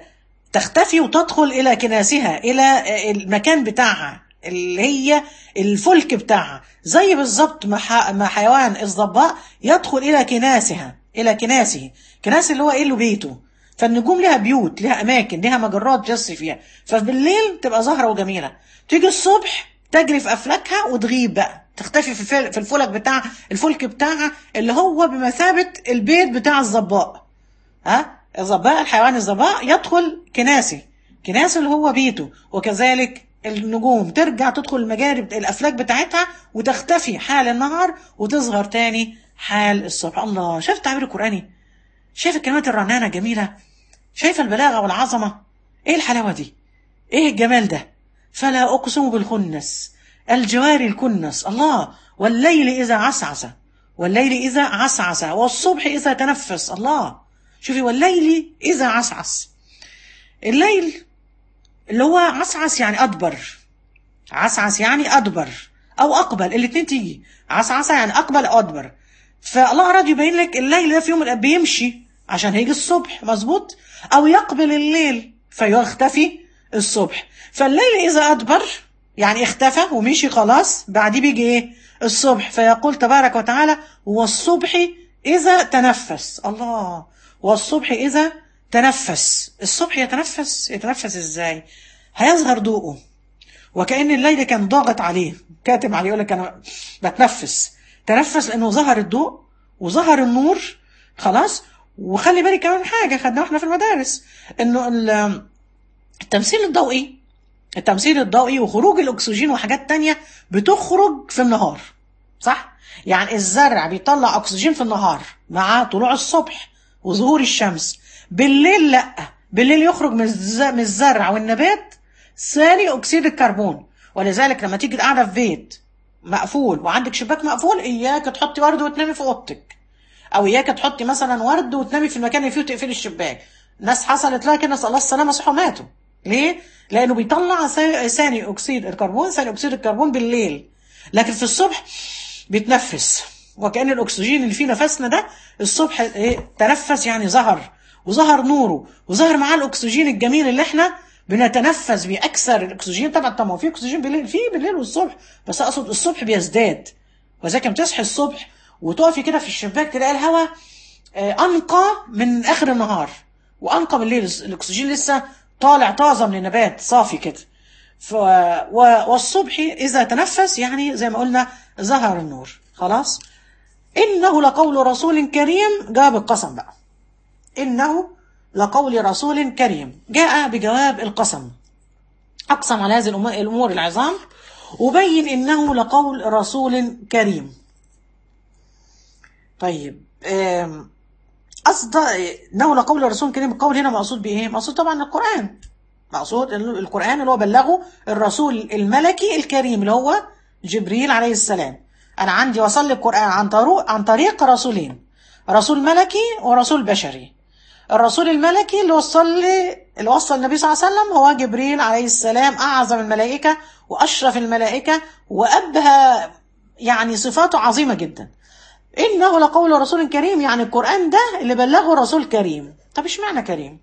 تختفي وتدخل الى كناسها الى المكان بتاعها اللي هي الفلك بتاعها زي بالظبط ما حيوان الضباء يدخل الى كناسها الى كناسه كناس اللي هو ايه له بيته فالنجوم لها بيوت لها اماكن لها مجرات جس فيها فبالليل تبقى زهره وجميله تيجي الصبح تجري في افلاكها وتغيب بقى تختفي في في الفلك بتاع الفلك بتاعها اللي هو بمثابه البيت بتاع الظباء ها الظباء الحيوان الظباء يدخل كناسي كناس اللي هو بيته وكذلك النجوم ترجع تدخل المجاري الافلاك بتاعتها وتختفي حال النهار وتظهر تاني حال الصبح الله شايف التعبير القراني شايف الكلمات الرنانه الجميله شايف البلاغه والعظمه ايه الحلاوه دي ايه الجمال ده فلا اقسم بالخنس الجواري الكنس الله والليل اذا عسعس والليل اذا عسعس والصبح اذا تنفس الله شوفي والليل إذا عسعس الليل اللي هو عسعس يعني أدبر عسعس يعني أدبر أو أقبل الاتنين تيجي عسعس يعني أقبل أو أدبر فالله أراد يبين لك الليل ده في يوم بيمشي عشان هيجي الصبح مظبوط أو يقبل الليل فيختفي الصبح فالليل إذا أدبر يعني اختفى ومشي خلاص بعديه بيجي إيه الصبح فيقول تبارك وتعالى والصبح إذا تنفس الله والصبح إذا تنفس الصبح يتنفس يتنفس إزاي هيظهر ضوءه وكأن الليل كان ضاغط عليه كاتم عليه يقول لك أنا بتنفس تنفس لأنه ظهر الضوء وظهر النور خلاص وخلي بالك كمان حاجة خدناها احنا في المدارس انه التمثيل الضوئي التمثيل الضوئي وخروج الاكسجين وحاجات تانية بتخرج في النهار صح؟ يعني الزرع بيطلع اكسجين في النهار مع طلوع الصبح وظهور الشمس بالليل لا بالليل يخرج من الزرع والنبات ثاني اكسيد الكربون ولذلك لما تيجي قاعده في بيت مقفول وعندك شباك مقفول اياك تحطي ورد وتنامي في اوضتك او اياك تحطي مثلا ورد وتنامي في المكان اللي فيه وتقفلي الشباك ناس حصلت لها كده نسال الله السلامه صحوا ماتوا ليه لانه بيطلع ثاني اكسيد الكربون ثاني اكسيد الكربون بالليل لكن في الصبح بيتنفس وكأن الأكسجين اللي فيه نفسنا ده الصبح إيه تنفس يعني ظهر وظهر نوره وظهر معاه الأكسجين الجميل اللي احنا بنتنفس بيه أكثر الأكسجين طبعا طبعا في أكسجين بالليل في بالليل والصبح بس أقصد الصبح بيزداد وذلك لما تصحي الصبح وتقفي كده في الشباك تلاقي الهواء أنقى من آخر النهار وأنقى بالليل الأكسجين لسه طالع طازة من النبات صافي كده ف... والصبح إذا تنفس يعني زي ما قلنا ظهر النور خلاص إنه لقول رسول كريم جاء بالقسم بقى إنه لقول رسول كريم جاء بجواب القسم أقسم على هذه الأمور العظام وبين إنه لقول رسول كريم طيب قصد إنه لقول رسول كريم القول هنا مقصود بإيه؟ مقصود طبعا القرآن مقصود القرآن اللي هو بلغه الرسول الملكي الكريم اللي هو جبريل عليه السلام أنا عندي وصل لي القرآن عن طريق عن طريق رسولين رسول ملكي ورسول بشري الرسول الملكي اللي وصل لي اللي وصل النبي صلى الله عليه وسلم هو جبريل عليه السلام أعظم الملائكة وأشرف الملائكة وأبهى يعني صفاته عظيمة جدا إنه لقول رسول كريم يعني القرآن ده اللي بلغه رسول كريم طب اشمعنى كريم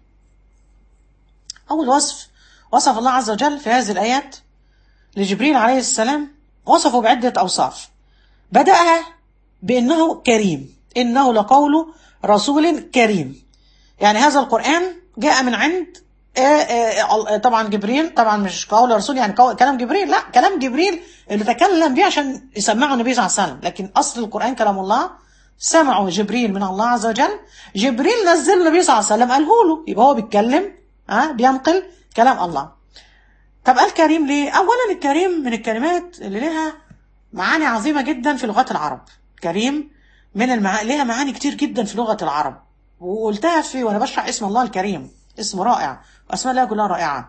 أول وصف وصف الله عز وجل في هذه الآيات لجبريل عليه السلام وصفه بعدة أوصاف بدأها بأنه كريم إنه لقول رسول كريم يعني هذا القرآن جاء من عند آه، آه، طبعا جبريل طبعا مش قول رسول يعني قول- كلام جبريل لا كلام جبريل اللي تكلم بيه عشان يسمعه النبي صلى الله عليه وسلم لكن أصل القرآن كلام الله سمعه جبريل من الله عز وجل جبريل نزل النبي صلى الله عليه وسلم قاله له يبقى هو بيتكلم ها بينقل كلام الله طب قال كريم ليه؟ أولا الكريم من الكلمات اللي لها معاني عظيمة جدا في لغات العرب كريم من المع... لها معاني كتير جدا في لغة العرب وقلتها في وأنا بشرح اسم الله الكريم اسم رائع وأسماء الله كلها رائعة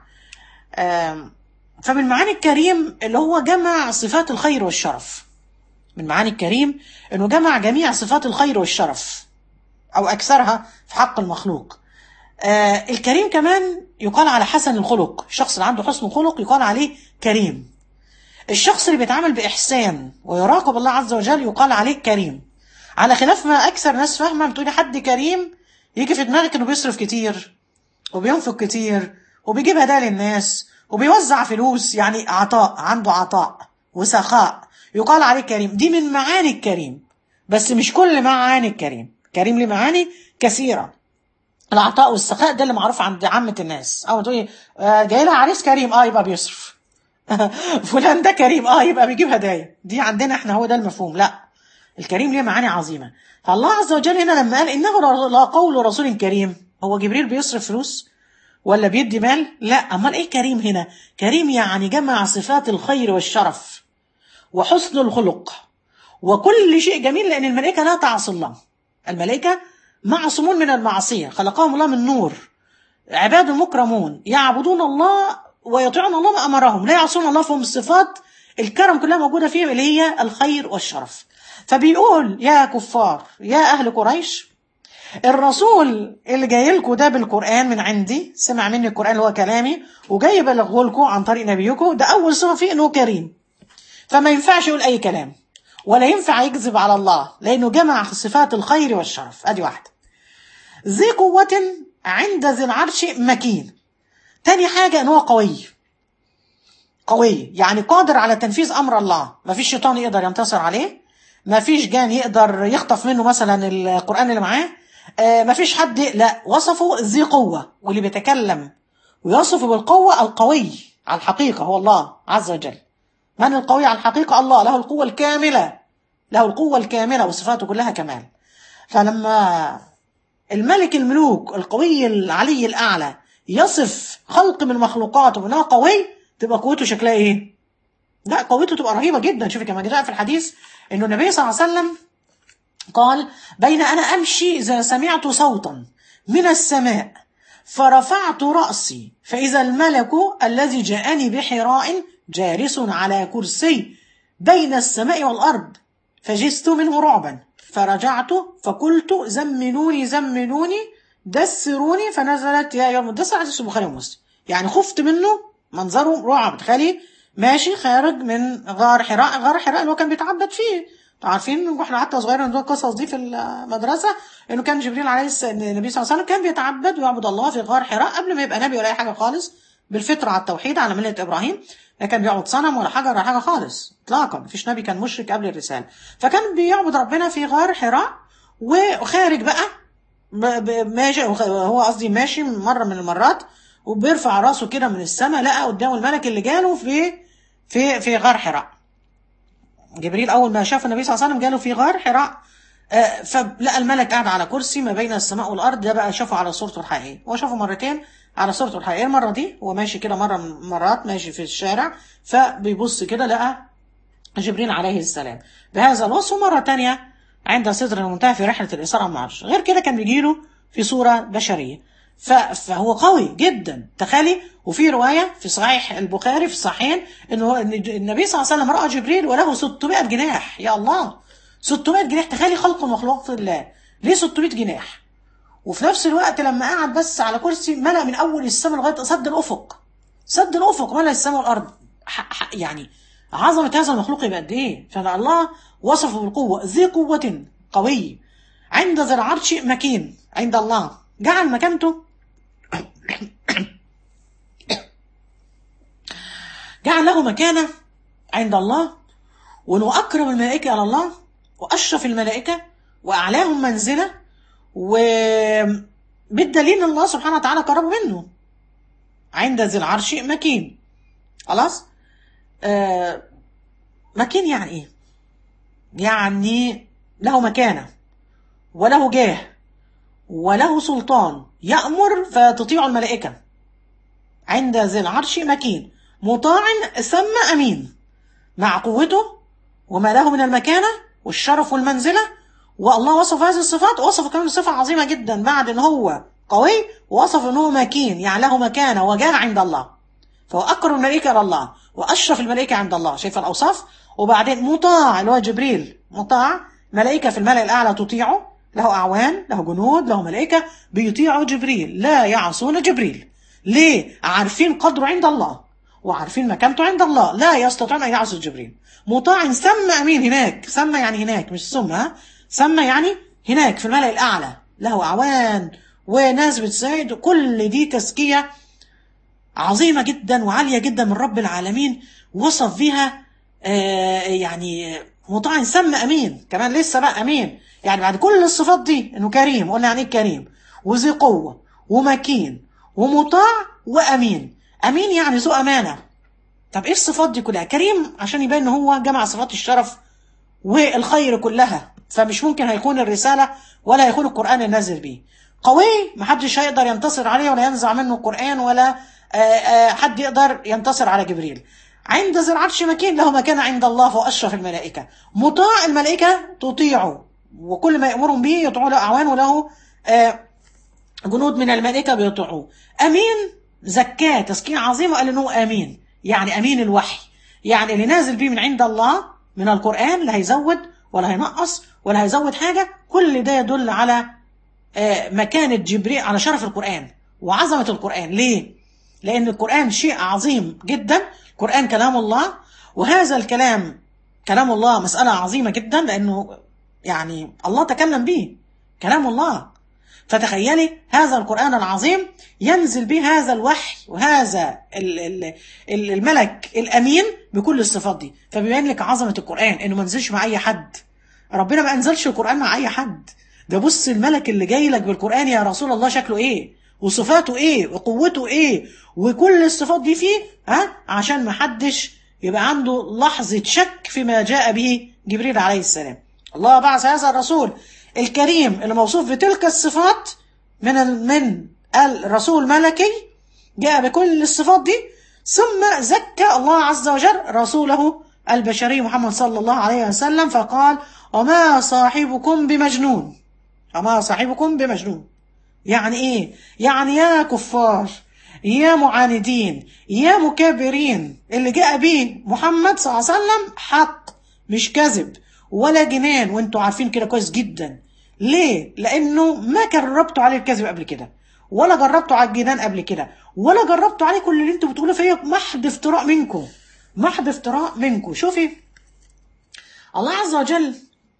آم، فمن معاني الكريم اللي هو جمع صفات الخير والشرف من معاني الكريم انه جمع جميع صفات الخير والشرف او اكثرها في حق المخلوق آه الكريم كمان يقال على حسن الخلق الشخص اللي عنده حسن خلق يقال عليه كريم الشخص اللي بيتعامل بإحسان ويراقب الله عز وجل يقال عليه كريم على خلاف ما أكثر ناس فاهمة بتقولي حد كريم يجي في دماغك إنه بيصرف كتير وبينفق كتير وبيجيب هدايا للناس وبيوزع فلوس يعني عطاء عنده عطاء وسخاء يقال عليه كريم دي من معاني الكريم بس مش كل معاني الكريم كريم له معاني كثيرة العطاء والسخاء ده اللي معروف عند عامة الناس أو تقولي آه، جاي لها عريس كريم اه يبقى بيصرف فلان ده كريم اه يبقى بيجيب هدايا دي عندنا احنا هو ده المفهوم لا الكريم ليه معاني عظيمة فالله عز وجل هنا لما قال إنه لا قول رسول كريم هو جبريل بيصرف فلوس ولا بيدي مال لا أمال إيه كريم هنا كريم يعني جمع صفات الخير والشرف وحسن الخلق وكل شيء جميل لأن الملائكة لا تعصي الله الملائكة معصومون من المعصية خلقهم الله من نور عباد مكرمون يعبدون الله ويطيعون الله ما أمرهم لا يعصون الله فهم الصفات الكرم كلها موجودة فيهم اللي هي الخير والشرف فبيقول يا كفار يا أهل قريش الرسول اللي جاي لكم ده بالقرآن من عندي سمع مني القرآن اللي هو كلامي وجاي يبلغه لكم عن طريق نبيكم ده أول صفة فيه إنه كريم فما ينفعش يقول أي كلام ولا ينفع يكذب على الله لأنه جمع صفات الخير والشرف أدي واحدة ذي قوة عند ذي العرش مكين تاني حاجة إن هو قوي قوي يعني قادر على تنفيذ أمر الله ما فيش شيطان يقدر ينتصر عليه ما فيش جان يقدر يخطف منه مثلا القرآن اللي معاه آه ما فيش حد لا وصفه ذي قوة واللي بيتكلم ويصف بالقوة القوي على الحقيقة هو الله عز وجل من القوي على الحقيقة الله له القوة الكاملة له القوة الكاملة وصفاته كلها كمال فلما الملك الملوك القوي العلي الأعلى يصف خلق من مخلوقاته بأنه قوي تبقى قوته شكلها إيه؟ لا قوته تبقى رهيبة جدا شوفي كما جاء في الحديث إنه النبي صلى الله عليه وسلم قال بين أنا أمشي إذا سمعت صوتا من السماء فرفعت رأسي فإذا الملك الذي جاءني بحراء جالس على كرسي بين السماء والأرض فجست منه رعبا فرجعت فقلت زمنوني زمنوني دسروني فنزلت يا أيها المدسر حديث البخاري ومسلم يعني خفت منه منظره رعب تخيلي ماشي خارج من غار حراء غار حراء اللي هو كان بيتعبد فيه عارفين واحنا حتى صغيرين عندنا القصص دي في المدرسه انه كان جبريل عليه السلام النبي صلى الله عليه وسلم كان بيتعبد ويعبد الله في غار حراء قبل ما يبقى نبي ولا اي حاجه خالص بالفطره على التوحيد على مله ابراهيم لا كان بيعبد صنم ولا حجر ولا حاجه خالص اطلاقا مفيش نبي كان مشرك قبل الرساله فكان بيعبد ربنا في غار حراء وخارج بقى ماشي هو قصدي ماشي مره من المرات وبيرفع راسه كده من السماء لقى قدامه الملك اللي جاله في في في غار حراء جبريل اول ما شاف النبي صلى الله عليه وسلم جاله في غار حراء آه فلقى الملك قاعد على كرسي ما بين السماء والارض ده بقى شافه على صورته الحقيقيه هو شافه مرتين على صورته الحقيقيه المره دي هو ماشي كده مره من مرات ماشي في الشارع فبيبص كده لقى جبريل عليه السلام بهذا الوصف مره تانية عند سدر المنتهى في رحله الاسراء والمعراج غير كده كان بيجيله في صوره بشريه فهو قوي جدا تخيلي وفي روايه في صحيح البخاري في الصحيحين انه النبي صلى الله عليه وسلم راى جبريل وله 600 جناح يا الله 600 جناح تخيلي خلق مخلوقات الله ليه 600 جناح وفي نفس الوقت لما قعد بس على كرسي ملا من اول السماء لغايه سد الافق سد الافق ملا السماء والارض يعني عظمه هذا المخلوق يبقى قد ايه فالله وصفه بالقوه ذي قوه قوي عند ذي العرش مكين عند الله جعل مكانته جعل له مكانة عند الله وانه اكرم الملائكة على الله واشرف الملائكة واعلاهم منزلة وبالدليل ان الله سبحانه وتعالى قرب منه عند ذي العرش مكين خلاص آه مكين يعني ايه يعني له مكانة وله جاه وله سلطان يأمر فتطيع الملائكة عند ذي العرش مكين مطاع ثم أمين مع قوته وما له من المكانة والشرف والمنزلة والله وصف هذه الصفات وصف كمان صفة عظيمة جدا بعد ان هو قوي ووصف ان هو مكين يعني له مكانة وجاه عند الله فهو أكرم الملائكة على الله وأشرف الملائكة عند الله شايف الأوصاف وبعدين مطاع اللي هو جبريل مطاع ملائكة في الملأ الأعلى تطيعه له أعوان له جنود له ملائكة بيطيعوا جبريل لا يعصون جبريل ليه؟ عارفين قدره عند الله وعارفين مكانته عند الله لا يستطيعون أن يعصوا جبريل مطاع سمى أمين هناك سمى يعني هناك مش ثم ها سمى يعني هناك في الملأ الأعلى له أعوان وناس بتساعد كل دي تزكية عظيمة جدا وعالية جدا من رب العالمين وصف بها آه يعني مطاع سمى أمين كمان لسه بقى أمين يعني بعد كل الصفات دي إنه كريم قلنا يعني إيه كريم وذي قوة ومكين ومطاع وأمين أمين يعني ذو أمانة طب إيه الصفات دي كلها كريم عشان يبين إن هو جمع صفات الشرف والخير كلها فمش ممكن هيكون الرسالة ولا هيكون القرآن النازل بيه قوي محدش هيقدر ينتصر عليه ولا ينزع منه القرآن ولا آآ آآ حد يقدر ينتصر على جبريل عند ذي العرش مكين له مكان عند الله فهو أشرف الملائكة مطاع الملائكة تطيعه وكل ما يأمرهم به يطيعوا له أعوان وله جنود من الملائكة بيطيعوه أمين زكاة تزكية عظيمة قال إنه أمين يعني أمين الوحي يعني اللي نازل بيه من عند الله من القرآن لا هيزود ولا هينقص ولا هيزود حاجة كل ده يدل على مكانة جبريل على شرف القرآن وعظمة القرآن ليه؟ لأن القرآن شيء عظيم جدا القرآن كلام الله وهذا الكلام كلام الله مسألة عظيمة جدا لأنه يعني الله تكلم به كلام الله فتخيلي هذا القرآن العظيم ينزل به هذا الوحي وهذا الملك الأمين بكل الصفات دي فبيبين لك عظمة القرآن إنه ما نزلش مع أي حد ربنا ما أنزلش القرآن مع أي حد ده بص الملك اللي جاي لك بالقرآن يا رسول الله شكله إيه وصفاته إيه وقوته إيه وكل الصفات دي فيه ها عشان ما حدش يبقى عنده لحظة شك فيما جاء به جبريل عليه السلام الله بعث هذا الرسول الكريم اللي موصوف بتلك الصفات من من الرسول الملكي جاء بكل الصفات دي ثم زكى الله عز وجل رسوله البشري محمد صلى الله عليه وسلم فقال وما صاحبكم بمجنون وما صاحبكم بمجنون يعني ايه يعني يا كفار يا معاندين يا مكابرين اللي جاء به محمد صلى الله عليه وسلم حق مش كذب ولا جنان وانتوا عارفين كده كويس جدا ليه لانه ما جربتوا عليه الكذب قبل كده ولا جربتوا على الجنان قبل كده ولا جربتوا عليه كل اللي انتوا بتقولوا فيه محض افتراء منكم محض افتراء منكم شوفي الله عز وجل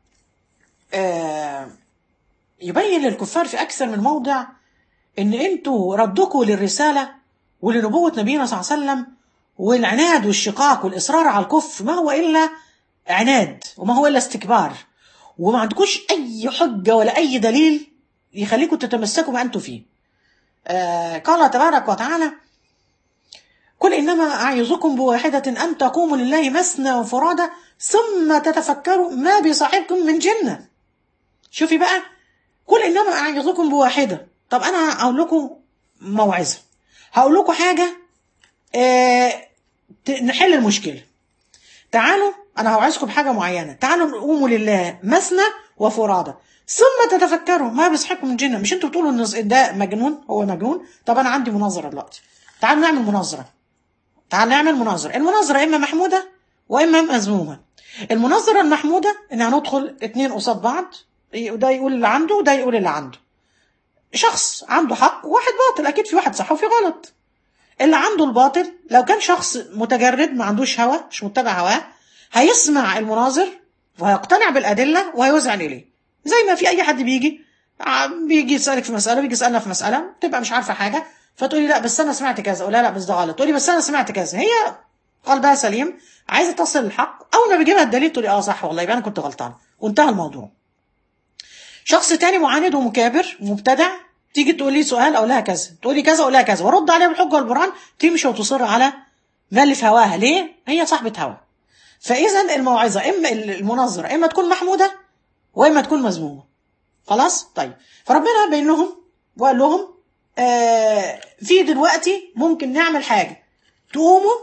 آه يبين للكفار في اكثر من موضع ان انتوا ردكم للرساله ولنبوه نبينا صلى الله عليه وسلم والعناد والشقاق والاصرار على الكفر ما هو الا عناد وما هو الا استكبار وما عندكوش اي حجه ولا اي دليل يخليكم تتمسكوا ما انتم فيه آه قال تبارك وتعالى قل انما اعظكم بواحده ان تقوموا لله مثنى وفرادى ثم تتفكروا ما بصاحبكم من جنه شوفي بقى قل انما اعظكم بواحده طب انا هقول لكم موعظه هقول لكم حاجه آه نحل المشكله تعالوا انا هوعظكم بحاجه معينه تعالوا قوموا لله مثنى وفرادى ثم تتفكروا ما بيصحكم من جنه مش انتوا بتقولوا ان ده مجنون هو مجنون طب انا عندي مناظره دلوقتي تعالوا نعمل مناظره تعالوا نعمل مناظره المناظره اما محموده واما مذمومه المناظره المحموده ان هندخل اتنين قصاد بعض وده يقول اللي عنده وده يقول اللي عنده شخص عنده حق وواحد باطل اكيد في واحد صح وفي غلط اللي عنده الباطل لو كان شخص متجرد ما عندوش هوى مش متبع هواه هيسمع المناظر وهيقتنع بالادله وهيوزع اليه زي ما في اي حد بيجي عم بيجي يسالك في مساله بيجي يسالنا في مساله تبقى مش عارفه حاجه فتقولي لا بس انا سمعت كذا اقول لها لا بس ده غلط تقولي بس انا سمعت كذا هي قلبها سليم عايزه تصل للحق اول ما بيجيبها الدليل تقولي اه صح والله يبقى انا كنت غلطان وانتهى الموضوع شخص تاني معاند ومكابر ومبتدع تيجي تقول لي سؤال اقول لها كذا تقولي كذا اقول لها كذا وارد عليها بالحجه والبرهان تمشي وتصر على ما اللي في هواها ليه هي صاحبه هوا فاذا الموعظه اما المناظره اما تكون محموده واما تكون مذمومه خلاص طيب فربنا بين لهم وقال لهم آه في دلوقتي ممكن نعمل حاجه تقوموا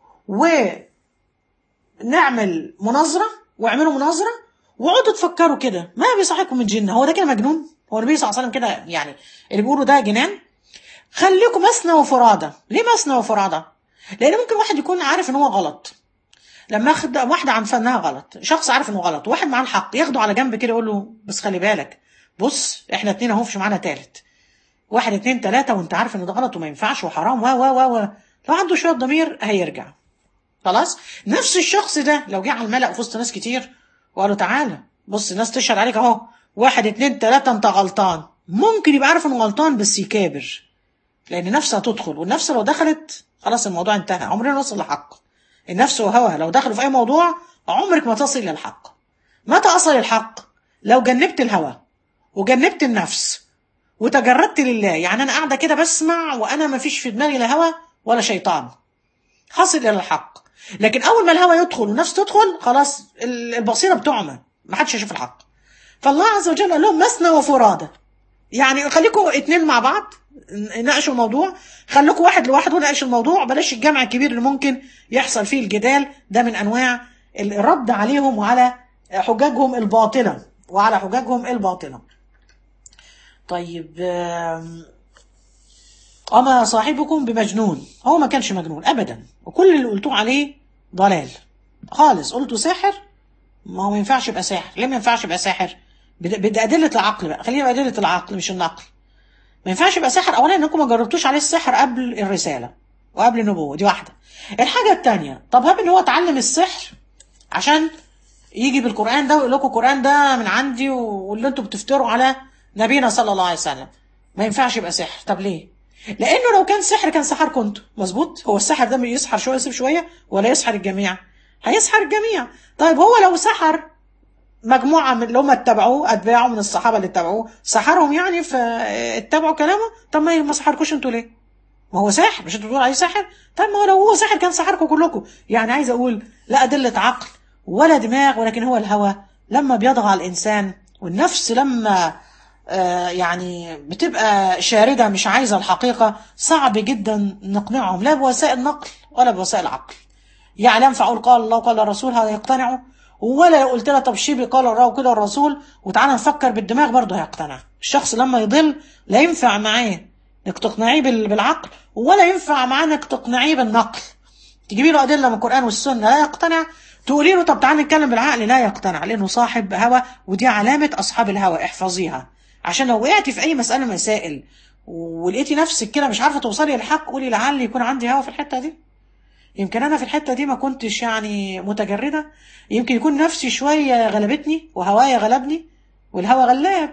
ونعمل مناظره واعملوا مناظره وقعدوا تفكروا كده ما بيصحكم من جن هو ده كده مجنون هو النبي صلى الله عليه وسلم كده يعني اللي بيقولوا ده جنان خليكم مثنى وفرادى ليه مثنى وفرادى لان ممكن واحد يكون عارف ان هو غلط لما اخد واحده عن فنها غلط شخص عارف انه غلط واحد معاه الحق ياخده على جنب كده يقول له بس خلي بالك بص احنا اتنين اهو مفيش معانا تالت واحد اتنين تلاته وانت عارف ان ده غلط وما ينفعش وحرام و و و و لو عنده شويه ضمير هيرجع خلاص نفس الشخص ده لو جه على الملأ في وسط ناس كتير وقالوا تعالى بص الناس تشهد عليك اهو واحد اتنين تلاته انت غلطان ممكن يبقى عارف انه غلطان بس يكابر لان نفسها تدخل والنفس لو دخلت خلاص الموضوع انتهى عمرنا نوصل لحق النفس وهوها لو دخلوا في اي موضوع عمرك ما تصل للحق متى اصل الحق لو جنبت الهوى وجنبت النفس وتجردت لله يعني انا قاعده كده بسمع وانا ما فيش في دماغي لا هوى ولا شيطان حصل الى الحق لكن اول ما الهوى يدخل والنفس تدخل خلاص البصيره بتعمى ما حدش يشوف الحق فالله عز وجل قال لهم مثنى وفرادى يعني خليكم اتنين مع بعض ناقشوا الموضوع خليكم واحد لوحده ناقش الموضوع بلاش الجمع الكبير اللي ممكن يحصل فيه الجدال ده من انواع الرد عليهم وعلى حججهم الباطله وعلى حججهم الباطله طيب وما صاحبكم بمجنون هو ما كانش مجنون ابدا وكل اللي قلتوه عليه ضلال خالص قلتوا ساحر ما هو ما ينفعش يبقى ساحر ليه ما ينفعش يبقى ساحر بدي ادله العقل بقى خلينا بادله العقل مش النقل ما ينفعش يبقى ساحر اولا انكم ما جربتوش عليه السحر قبل الرساله وقبل النبوه دي واحده الحاجه الثانيه طب هب ان هو اتعلم السحر عشان يجي بالقران ده ويقول لكم القران ده من عندي واللي انتم بتفتروا على نبينا صلى الله عليه وسلم ما ينفعش يبقى سحر طب ليه لانه لو كان سحر كان سحر كنت مظبوط هو السحر ده يسحر شويه يسيب شويه ولا يسحر الجميع هيسحر الجميع طيب هو لو سحر مجموعة من اللي هم اتبعوه أتباعه من الصحابة اللي اتبعوه سحرهم يعني فاتبعوا كلامه طب ما ما سحركوش انتوا ليه؟ ما هو ساحر مش انتوا بتقولوا عليه ساحر؟ طب ما هو لو هو ساحر كان سحركم كلكم يعني عايز أقول لا أدلة عقل ولا دماغ ولكن هو الهوى لما بيضغى على الإنسان والنفس لما آه يعني بتبقى شاردة مش عايزة الحقيقة صعب جدا نقنعهم لا بوسائل نقل ولا بوسائل عقل يعني ينفع أقول قال الله قال الرسول هيقتنعوا ولا لو قلت لها طب شيبي قال الله وكده الرسول وتعالى نفكر بالدماغ برضه هيقتنع الشخص لما يضل لا ينفع معاه انك تقنعيه بالعقل ولا ينفع معاه انك تقنعيه بالنقل تجيبي له ادله من القران والسنه لا يقتنع تقولي له طب تعالى نتكلم بالعقل لا يقتنع لانه صاحب هوى ودي علامه اصحاب الهوى احفظيها عشان لو وقعتي في اي مساله مسائل ولقيتي نفسك كده مش عارفه توصلي للحق قولي لعل يكون عندي هوى في الحته دي يمكن انا في الحته دي ما كنتش يعني متجرده يمكن يكون نفسي شويه غلبتني وهوايا غلبني والهوى غلاب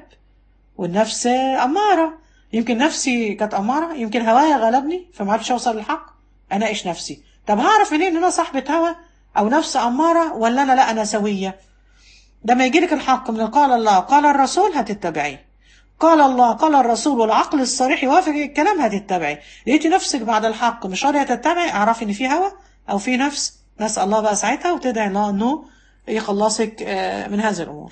والنفس اماره يمكن نفسي كانت اماره يمكن هوايا غلبني فما عرفتش اوصل للحق اناقش نفسي طب هعرف منين ان انا صاحبه هوى او نفس اماره ولا انا لا انا سويه ده ما يجيلك الحق من قال الله قال الرسول هتتبعيه قال الله قال الرسول والعقل الصريح يوافق الكلام هتتبعي لقيتي نفسك بعد الحق مش راضيه تتبعي اعرفي ان في هوى او في نفس نسال الله بقى ساعتها وتدعي الله انه يخلصك من هذه الامور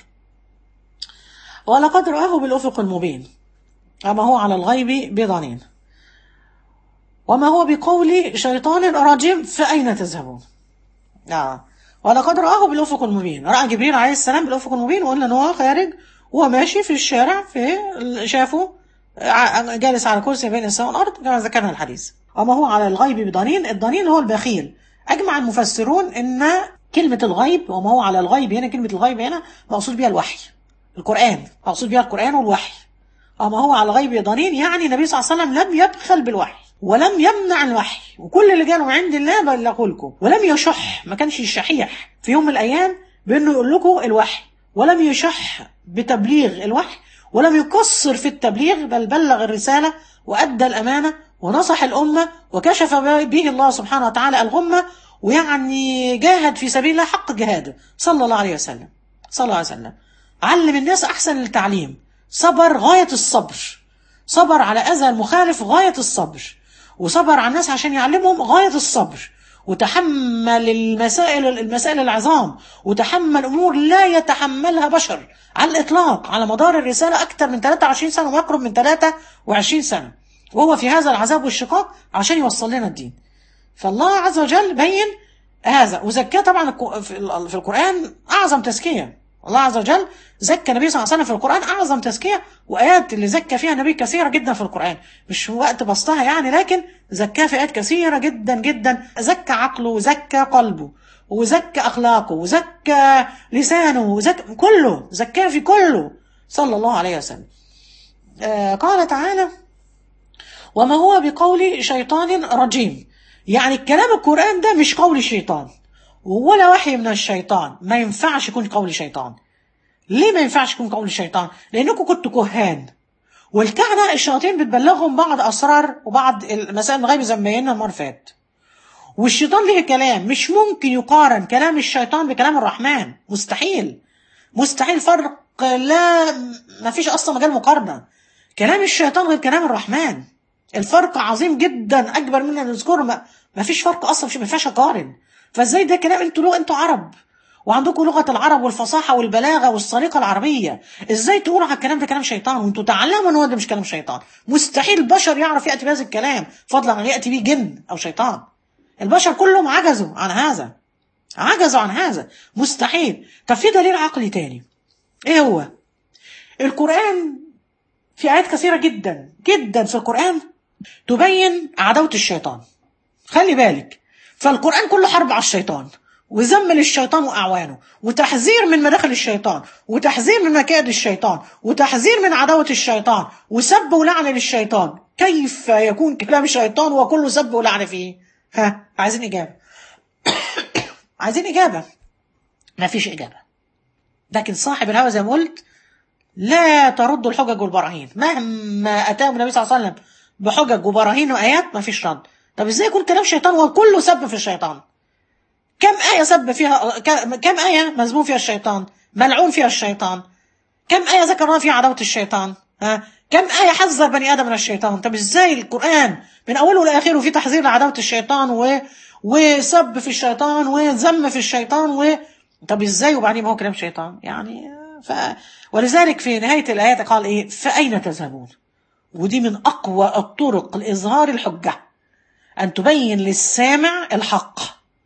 ولقد رآه بالأفق المبين أما هو على الغيب بضنين وما هو بقول شيطان رجيم فأين تذهبون آه. ولقد رآه بالأفق المبين رأى جبريل عليه السلام بالأفق المبين وقلنا ان هو خارج وهو ماشي في الشارع في شافه جالس على كرسي بين السماء والارض كما ذكرنا الحديث وما هو على الغيب بضنين الضنين هو البخيل اجمع المفسرون ان كلمه الغيب وما هو على الغيب هنا كلمه الغيب هنا مقصود بها الوحي القران مقصود بها القران والوحي وما هو على الغيب ضنين يعني النبي صلى الله عليه وسلم لم يبخل بالوحي ولم يمنع الوحي وكل اللي جاله من عند الله بلغه لكم ولم يشح ما كانش شحيح في يوم من الايام بانه يقول لكم الوحي ولم يشح بتبليغ الوحي ولم يقصر في التبليغ بل بلغ الرسالة وأدى الأمانة ونصح الأمة وكشف به الله سبحانه وتعالى الغمة ويعني جاهد في سبيل الله حق جهاده صلى الله عليه وسلم صلى الله عليه وسلم علم الناس أحسن التعليم صبر غاية الصبر صبر على أذى المخالف غاية الصبر وصبر على الناس عشان يعلمهم غاية الصبر وتحمل المسائل المسائل العظام وتحمل امور لا يتحملها بشر على الاطلاق على مدار الرساله اكثر من 23 سنه وما يقرب من 23 سنه وهو في هذا العذاب والشقاق عشان يوصل لنا الدين فالله عز وجل بين هذا وزكاه طبعا في القران اعظم تزكيه الله عز وجل زكى النبي صلى الله عليه وسلم في القرآن أعظم تزكية وآيات اللي زكى فيها النبي كثيرة جدا في القرآن مش وقت بسطها يعني لكن زكاه في آيات كثيرة جدا جدا زكى عقله وزكى قلبه وزكى أخلاقه وزكى لسانه وزكى كله زكاه في كله صلى الله عليه وسلم آه قال تعالى وما هو بقول شيطان رجيم يعني الكلام القرآن ده مش قول الشيطان ولا وحي من الشيطان ما ينفعش يكون قول شيطان ليه ما ينفعش يكون قول الشيطان لانكم كنتوا كهان والكهنه الشياطين بتبلغهم بعض اسرار وبعض المسائل الغيب زي ما بينا المره فات والشيطان ليه كلام مش ممكن يقارن كلام الشيطان بكلام الرحمن مستحيل مستحيل فرق لا ما فيش اصلا مجال مقارنه كلام الشيطان غير كلام الرحمن الفرق عظيم جدا اكبر من ان نذكره ما فيش فرق اصلا مش ما ينفعش اقارن فازاي ده كلام انتوا لغه انتوا عرب وعندكم لغه العرب والفصاحه والبلاغه والسليقه العربيه ازاي تقولوا على الكلام ده كلام شيطان وانتوا تعلموا ان هو ده مش كلام شيطان مستحيل البشر يعرف ياتي بهذا الكلام فضلا عن ياتي به جن او شيطان البشر كلهم عجزوا عن هذا عجزوا عن هذا مستحيل طب في دليل عقلي تاني ايه هو القران في ايات كثيره جدا جدا في القران تبين عداوه الشيطان خلي بالك فالقرآن كله حرب على الشيطان وذم للشيطان وأعوانه وتحذير من مداخل الشيطان وتحذير من مكائد الشيطان وتحذير من عداوة الشيطان وسب ولعن للشيطان كيف يكون كلام الشيطان وكله سب ولعن فيه ها عايزين إجابة عايزين إجابة ما فيش إجابة لكن صاحب الهوى زي ما قلت لا ترد الحجج والبراهين مهما أتاهم النبي صلى الله عليه وسلم بحجج وبراهين وآيات ما فيش رد طب ازاي يكون كلام شيطان وكله سب في الشيطان كم آية سب فيها كم آية مذموم فيها الشيطان ملعون فيها الشيطان كم آية ذكرنا فيها عداوة الشيطان ها كم آية حذر بني آدم من الشيطان طب ازاي القرآن من أوله لآخره في تحذير لعداوة الشيطان و... وسب في الشيطان وذم في الشيطان و... طب ازاي وبعدين ما هو كلام شيطان يعني ف... ولذلك في نهاية الآيات قال إيه فأين تذهبون ودي من أقوى الطرق لإظهار الحجة أن تبين للسامع الحق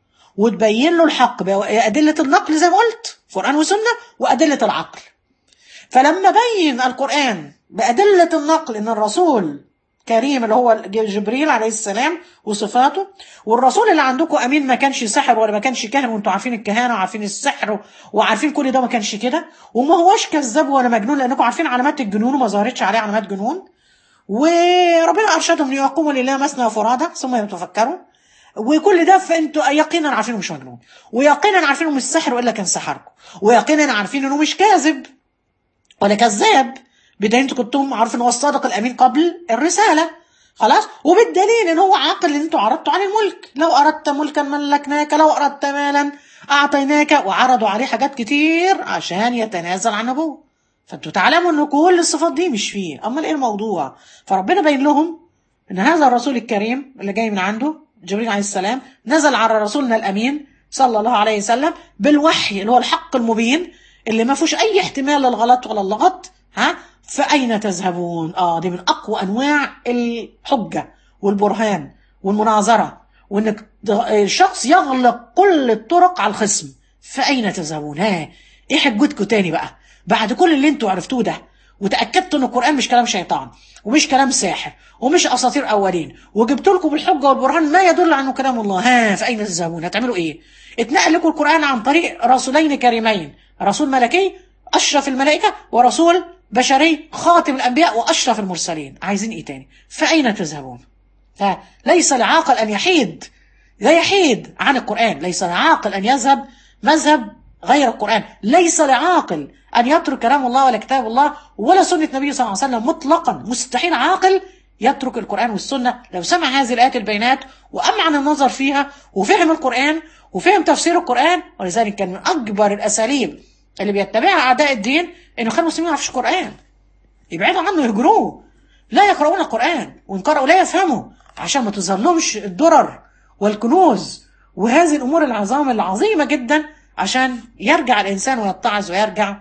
وتبين له الحق بأدلة النقل زي ما قلت قرآن وسنة وأدلة العقل فلما بين القرآن بأدلة النقل إن الرسول كريم اللي هو جبريل عليه السلام وصفاته والرسول اللي عندكم امين ما كانش ساحر ولا ما كانش كاهن وانتم عارفين الكهانه وعارفين السحر وعارفين كل ده ما كانش كده وما هوش كذاب ولا مجنون لانكم عارفين علامات الجنون وما ظهرتش عليه علامات جنون وربنا ارشدهم ليقوموا لله مثنى وفرادى ثم يتفكروا وكل ده فانتوا يقينا عارفين انه مش مجنون ويقينا عارفين انه مش سحر والا كان سحركم ويقينا عارفين انه مش كاذب ولا كذاب بدليل انتوا كنتم عارفين هو الصادق الامين قبل الرساله خلاص وبالدليل ان هو عاقل ان انتوا عرضتوا عليه الملك لو اردت ملكا ملكناك لو اردت مالا اعطيناك وعرضوا عليه حاجات كتير عشان يتنازل عن ابوه فانتوا تعلموا ان كل الصفات دي مش فيه امال ايه الموضوع فربنا بين لهم ان هذا الرسول الكريم اللي جاي من عنده جبريل عليه السلام نزل على رسولنا الامين صلى الله عليه وسلم بالوحي اللي هو الحق المبين اللي ما فيهوش اي احتمال للغلط ولا اللغط ها فاين تذهبون اه دي من اقوى انواع الحجه والبرهان والمناظره وانك الشخص يغلق كل الطرق على الخصم فاين تذهبون ها ايه حجتكم تاني بقى بعد كل اللي انتوا عرفتوه ده وتاكدتوا ان القران مش كلام شيطان ومش كلام ساحر ومش اساطير اولين وجبت لكم بالحجه والبرهان ما يدل على انه كلام الله ها فاين تذهبون هتعملوا ايه اتنقل لكم القران عن طريق رسولين كريمين رسول ملكي اشرف الملائكه ورسول بشري خاتم الانبياء واشرف المرسلين عايزين ايه تاني فاين تذهبون فليس العاقل ان يحيد لا يحيد عن القران ليس العاقل ان يذهب مذهب غير القرآن ليس لعاقل أن يترك كلام الله ولا كتاب الله ولا سنة النبي صلى الله عليه وسلم مطلقا مستحيل عاقل يترك القرآن والسنة لو سمع هذه الآيات البينات وأمعن النظر فيها وفهم القرآن وفهم تفسير القرآن ولذلك كان من أكبر الأساليب اللي بيتبعها أعداء الدين إنه كانوا المسلمين ما يعرفوش القرآن يبعدوا عنه يهجروه لا يقرؤون القرآن وإن قرأوا لا يفهموا عشان ما تظهرلهمش الدرر والكنوز وهذه الأمور العظام العظيمة جدا عشان يرجع الإنسان ويتعظ ويرجع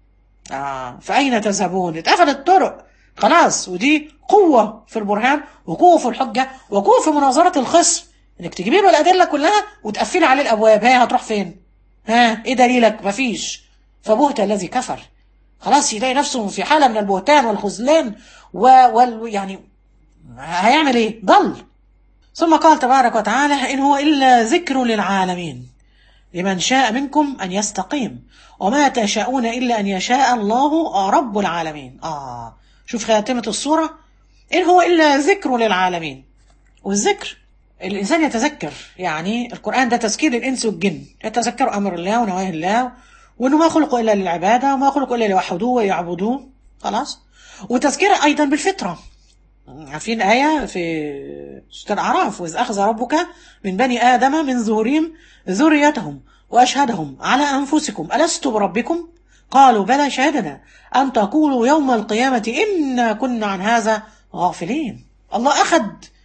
آه فأين تذهبون اتقفلت الطرق خلاص ودي قوة في البرهان وقوة في الحجة وقوة في مناظرة الخصم انك تجيبي له الأدلة كلها وتقفلي عليه الأبواب ها هتروح فين ها ايه دليلك مفيش فبهت الذي كفر خلاص يلاقي نفسه في حالة من البهتان والخذلان و... وال... يعني هيعمل ايه ضل ثم قال تبارك وتعالى إن هو إلا ذكر للعالمين لمن شاء منكم أن يستقيم وما تشاءون إلا أن يشاء الله رب العالمين آه شوف خاتمة الصورة إن هو إلا ذكر للعالمين والذكر الإنسان يتذكر يعني القرآن ده تذكير للإنس والجن يتذكر أمر الله ونواهي الله وإنه ما خلق إلا للعبادة وما خلق إلا ليوحدوه ويعبدوه خلاص وتذكير أيضا بالفطرة عارفين آية في سورة الأعراف وإذ أخذ ربك من بني آدم من ظهورهم ذريتهم وأشهدهم على أنفسكم ألست بربكم قالوا بلى شهدنا أن تقولوا يوم القيامة إنا كنا عن هذا غافلين الله أخذ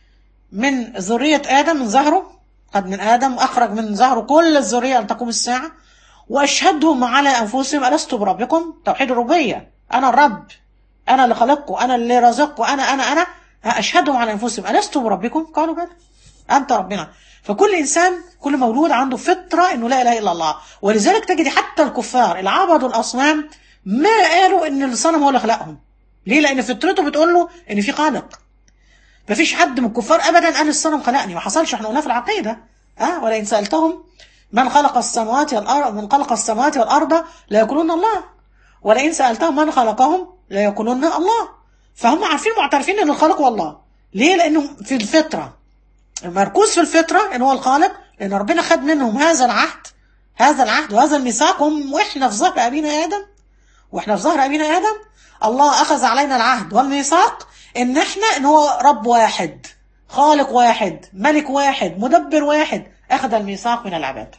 من ذرية آدم من ظهره قد من آدم أخرج من ظهره كل الذرية أن تقوم الساعة وأشهدهم على أنفسهم ألست بربكم توحيد الربوبية أنا الرب أنا اللي خلقكم أنا اللي رزقكم أنا أنا أنا أشهدهم على أنفسهم ألست بربكم قالوا بلى أنت ربنا فكل إنسان كل مولود عنده فطرة إنه لا إله إلا الله ولذلك تجد حتى الكفار اللي عبدوا الأصنام ما قالوا إن الصنم هو اللي خلقهم ليه؟ لأن فطرته بتقول له إن في خالق مفيش حد من الكفار أبدا قال الصنم خلقني ما حصلش احنا قلنا في العقيدة أه ولئن سألتهم من خلق السماوات والأرض من خلق السماوات والأرض لا يقولون الله ولئن سألتهم من خلقهم لا يقولون الله فهم عارفين معترفين ان الخالق هو الله ليه لانه في الفطره المركوز في الفطره ان هو الخالق لان ربنا خد منهم هذا العهد هذا العهد وهذا الميثاق هم واحنا في ظهر ابينا ادم واحنا في ظهر ابينا ادم الله اخذ علينا العهد والميثاق ان احنا ان هو رب واحد خالق واحد ملك واحد مدبر واحد اخذ الميثاق من العباد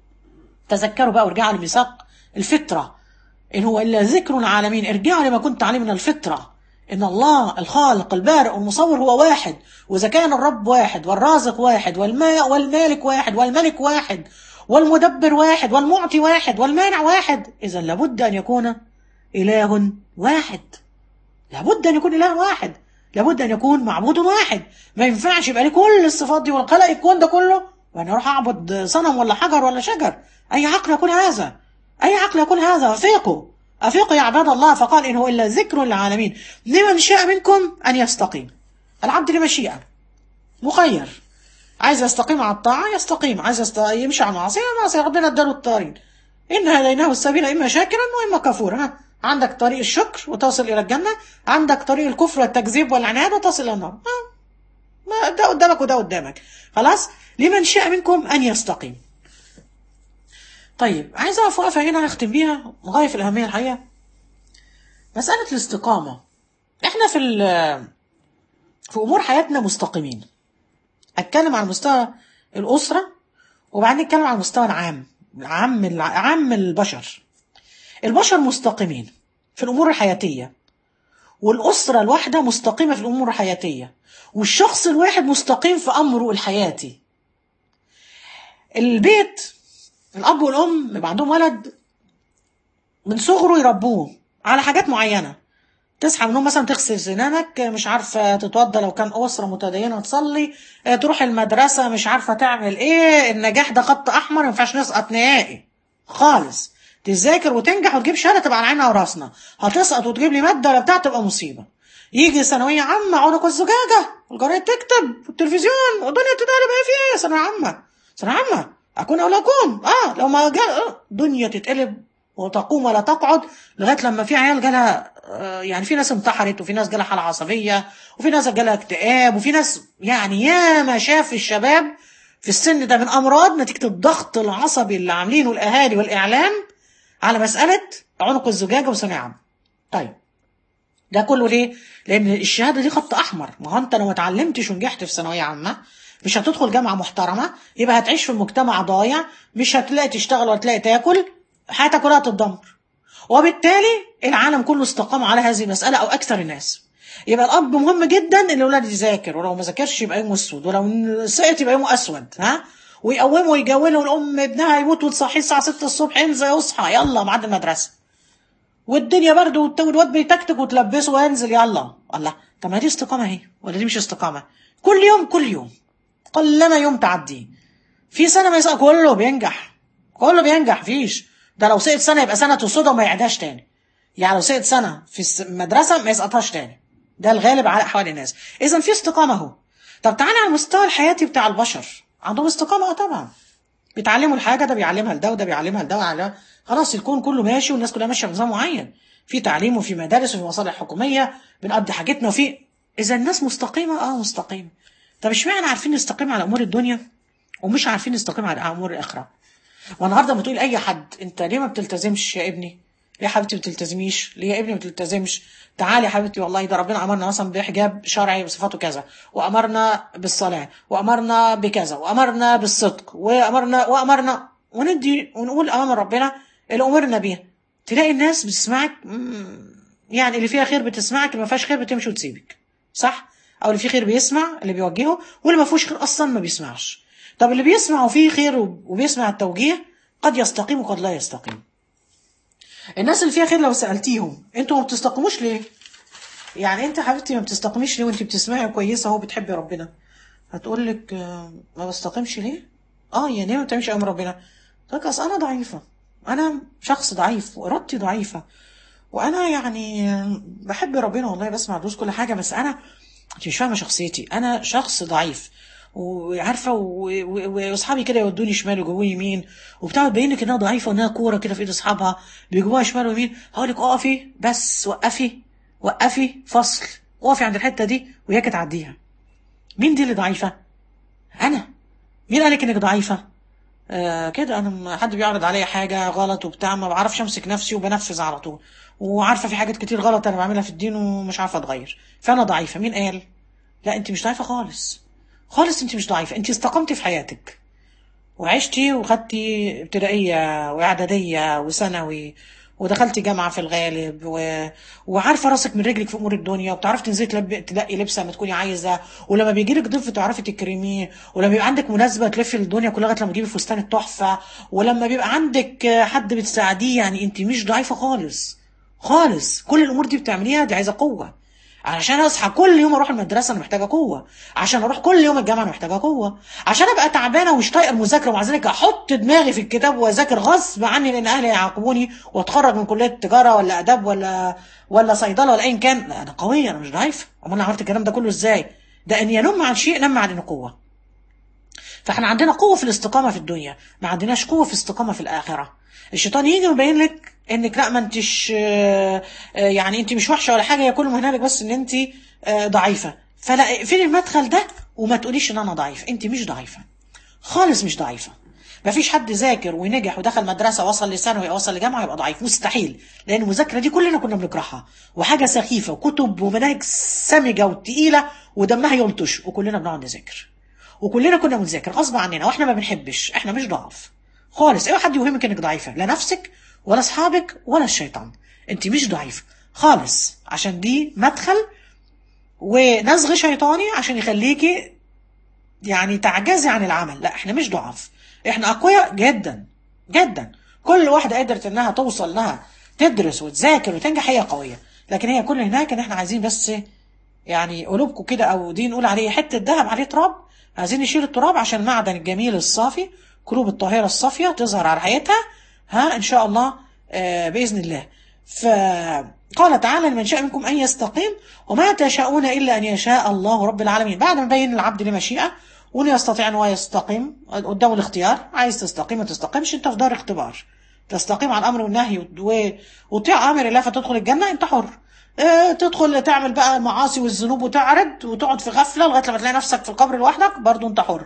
تذكروا بقى وارجعوا لميثاق الفطره إن هو إلا ذكر العالمين ارجعوا لما كنت عليه من الفطرة إن الله الخالق البارئ المصور هو واحد وإذا كان الرب واحد والرازق واحد والماء والمالك واحد والملك واحد والمدبر واحد والمعطي واحد والمانع واحد إذا لابد أن يكون إله واحد لابد أن يكون إله واحد لابد أن يكون معبود واحد ما ينفعش يبقى لي كل الصفات دي والخلق يكون ده كله وأنا أروح أعبد صنم ولا حجر ولا شجر أي عقل يكون هذا أي عقل يقول هذا أفيقوا أفيقوا يا عباد الله فقال إن هو إلا ذكر للعالمين لمن شاء منكم أن يستقيم العبد لمشيئة مخير عايز يستقيم على الطاعة يستقيم عايز يست... يمشي على المعصية المعصية ربنا اداله الطريق إن هديناه السبيل إما شاكرا وإما كفورا ها عندك طريق الشكر وتصل إلى الجنة عندك طريق الكفر والتكذيب والعناد وتصل إلى النار ما ده قدامك وده قدامك خلاص لمن شاء منكم أن يستقيم طيب عايز اقف وقفه هنا اختم بيها غايه في الاهميه الحقيقه مساله الاستقامه احنا في في امور حياتنا مستقيمين اتكلم على مستوى الاسره وبعدين نتكلم على المستوى العام عام عام البشر البشر مستقيمين في الامور الحياتيه والاسره الواحده مستقيمه في الامور الحياتيه والشخص الواحد مستقيم في امره الحياتي البيت الاب والام يبقى عندهم ولد من صغره يربوه على حاجات معينه تصحى من النوم مثلا تغسل سنانك مش عارفه تتوضى لو كان اسره متدينه تصلي تروح المدرسه مش عارفه تعمل ايه النجاح ده خط احمر ما ينفعش نسقط نهائي خالص تذاكر وتنجح وتجيب شهاده تبقى على عينها وراسنا هتسقط وتجيب لي ماده ولا بتاع تبقى مصيبه يجي ثانويه عامه عنق الزجاجه الجرايد تكتب والتلفزيون والدنيا تتقلب ايه في ايه ثانويه عامه ثانويه عامه اكون او لا اكون اه لو ما جاء دنيا تتقلب وتقوم ولا تقعد لغايه لما في عيال جالها آه يعني في ناس انتحرت وفي ناس جالها حاله عصبيه وفي ناس جالها اكتئاب وفي ناس يعني ياما شاف الشباب في السن ده من امراض نتيجه الضغط العصبي اللي عاملينه الاهالي والاعلام على مساله عنق الزجاجه وثانويه عامه طيب ده كله ليه؟ لأن الشهادة دي خط أحمر، ما هو أنت لو ما اتعلمتش ونجحت في ثانوية عامة مش هتدخل جامعة محترمة، يبقى هتعيش في المجتمع ضايع، مش هتلاقي تشتغل ولا تلاقي تاكل، حياتك كلها تتدمر. وبالتالي العالم كله استقام على هذه المسألة أو أكثر الناس. يبقى الأب مهم جدا إن الأولاد يذاكر ولو ما ذاكرش يبقى يومه أسود ولو سقط يبقى يومه أسود ها؟ ويقومه ويجونه والأم ابنها يموت وتصحيه الساعة 6 الصبح انزل يصحى يلا ميعاد المدرسة. والدنيا برد والواد بيتكتك وتلبسه وينزل يلا الله طب ما دي استقامه اهي ولا دي مش استقامه كل يوم كل يوم قلما يوم تعدي في سنه ما يسقط كله بينجح كله بينجح فيش ده لو سقط سنه يبقى سنه الصدى وما يعيدهاش تاني يعني لو سقط سنه في المدرسه ما يسقطهاش تاني ده الغالب على احوال الناس اذا في استقامه اهو طب تعالى على المستوى الحياتي بتاع البشر عندهم استقامه اه طبعا بيتعلموا الحاجه ده بيعلمها لده وده بيعلمها لده وعلى خلاص الكون كله ماشي والناس كلها ماشيه بنظام معين في تعليم وفي مدارس وفي مصالح حكوميه بنقضي حاجتنا وفي اذا الناس مستقيمه اه مستقيمه طب اشمعنى عارفين نستقيم على امور الدنيا ومش عارفين نستقيم على امور الاخره والنهارده بتقول اي حد انت ليه ما بتلتزمش يا ابني ليه يا حبيبتي ما بتلتزميش ليه يا ابني ما بتلتزمش تعالي يا حبيبتي والله ده ربنا امرنا مثلا بحجاب شرعي بصفاته كذا وامرنا بالصلاه وامرنا بكذا وامرنا بالصدق وامرنا وامرنا وندي ونقول امام ربنا اللي امرنا بيها تلاقي الناس بتسمعك يعني اللي فيها خير بتسمعك اللي ما فيهاش خير بتمشي وتسيبك صح او اللي فيه خير بيسمع اللي بيوجهه واللي ما فيهوش خير اصلا ما بيسمعش طب اللي بيسمع وفيه خير وبيسمع التوجيه قد يستقيم وقد لا يستقيم الناس اللي فيها خير لو سالتيهم انتوا ما بتستقيموش ليه يعني انت حبيبتي ما بتستقيميش ليه وانت بتسمعي كويسه اهو بتحبي ربنا هتقول لك ما بستقيمش ليه اه يعني ما بتعملش امر ربنا طيب اصل انا ضعيفه انا شخص ضعيف وارادتي ضعيفه وانا يعني بحب ربنا والله بسمع دروس كل حاجه بس انا انت مش فاهمه شخصيتي انا شخص ضعيف وعارفه واصحابي كده يودوني شمال ويجيبوني يمين وبتاع تبين لك انها ضعيفه وانها كوره كده في ايد اصحابها بيجيبوها شمال ويمين هقول لك اقفي بس وقفي وقفي فصل وقفي عند الحته دي وهيك تعديها مين دي اللي ضعيفه انا مين قالك انك ضعيفه آه كده انا حد بيعرض عليا حاجه غلط وبتاع ما بعرفش امسك نفسي وبنفذ على طول وعارفه في حاجات كتير غلط انا بعملها في الدين ومش عارفه اتغير فانا ضعيفه مين قال لا انت مش ضعيفه خالص خالص انت مش ضعيفه انت استقمتي في حياتك وعشتي وخدتي ابتدائيه واعداديه وثانوي ودخلتي جامعه في الغالب و... وعارفه راسك من رجلك في امور الدنيا وبتعرفي تنزلي تلب... تلاقي لبسه ما تكوني عايزه ولما بيجي لك ضيف تعرفي تكرميه ولما يبقى عندك مناسبه تلفي الدنيا كلها لغايه لما تجيبي فستان التحفه ولما بيبقى عندك حد بتساعديه يعني انت مش ضعيفه خالص خالص كل الامور دي بتعمليها دي عايزه قوه علشان اصحى كل يوم اروح المدرسه انا محتاجه قوه عشان اروح كل يوم الجامعه انا محتاجه قوه عشان ابقى تعبانه ومش طايقه المذاكره ومع ذلك احط دماغي في الكتاب واذاكر غصب عني لان اهلي يعاقبوني واتخرج من كليه تجاره ولا اداب ولا ولا صيدله ولا ايا كان لا انا قويه انا مش ضعيفه امال انا عملت الكلام ده كله ازاي ده ان ينم عن شيء نم عن قوه فاحنا عندنا قوه في الاستقامه في الدنيا ما عندناش قوه في الاستقامه في الاخره الشيطان يجي ويبين لك انك لا ما انتش يعني انت مش وحشه ولا حاجه هي كل ما هنالك بس ان انت ضعيفه فلا اقفلي المدخل ده وما تقوليش ان انا ضعيفه انت مش ضعيفه خالص مش ضعيفه ما فيش حد ذاكر ونجح ودخل مدرسه وصل لثانوي وصل لجامعه يبقى ضعيف مستحيل لان المذاكره دي كلنا كنا بنكرهها وحاجه سخيفه وكتب ومناهج سمجه وتقيله ودمها يلطش وكلنا بنقعد نذاكر وكلنا كنا بنذاكر غصب عننا واحنا ما بنحبش احنا مش ضعف خالص اي حد يوهمك انك ضعيفه لا نفسك ولا اصحابك ولا الشيطان انت مش ضعيفه خالص عشان دي مدخل ونزغ شيطاني عشان يخليكي يعني تعجزي عن العمل لا احنا مش ضعاف احنا اقوياء جدا جدا كل واحده قدرت انها توصل انها تدرس وتذاكر وتنجح هي قويه لكن هي كل هناك ان احنا عايزين بس يعني قلوبكم كده او دي نقول عليه حته ذهب عليه تراب عايزين نشيل التراب عشان المعدن الجميل الصافي قلوب الطاهره الصافيه تظهر على حياتها ها ان شاء الله آه باذن الله فقال تعالى لمن شاء منكم ان يستقيم وما تشاءون الا ان يشاء الله رب العالمين بعد ما بين العبد له مشيئه وانه يستطيع ان هو يستقيم قدامه الاختيار عايز تستقيم ما تستقيمش انت في دار اختبار تستقيم على الامر والنهي وتطيع امر الله فتدخل الجنه انت حر اه تدخل تعمل بقى المعاصي والذنوب وتعرض وتقعد في غفله لغايه لما تلاقي نفسك في القبر لوحدك برضه انت حر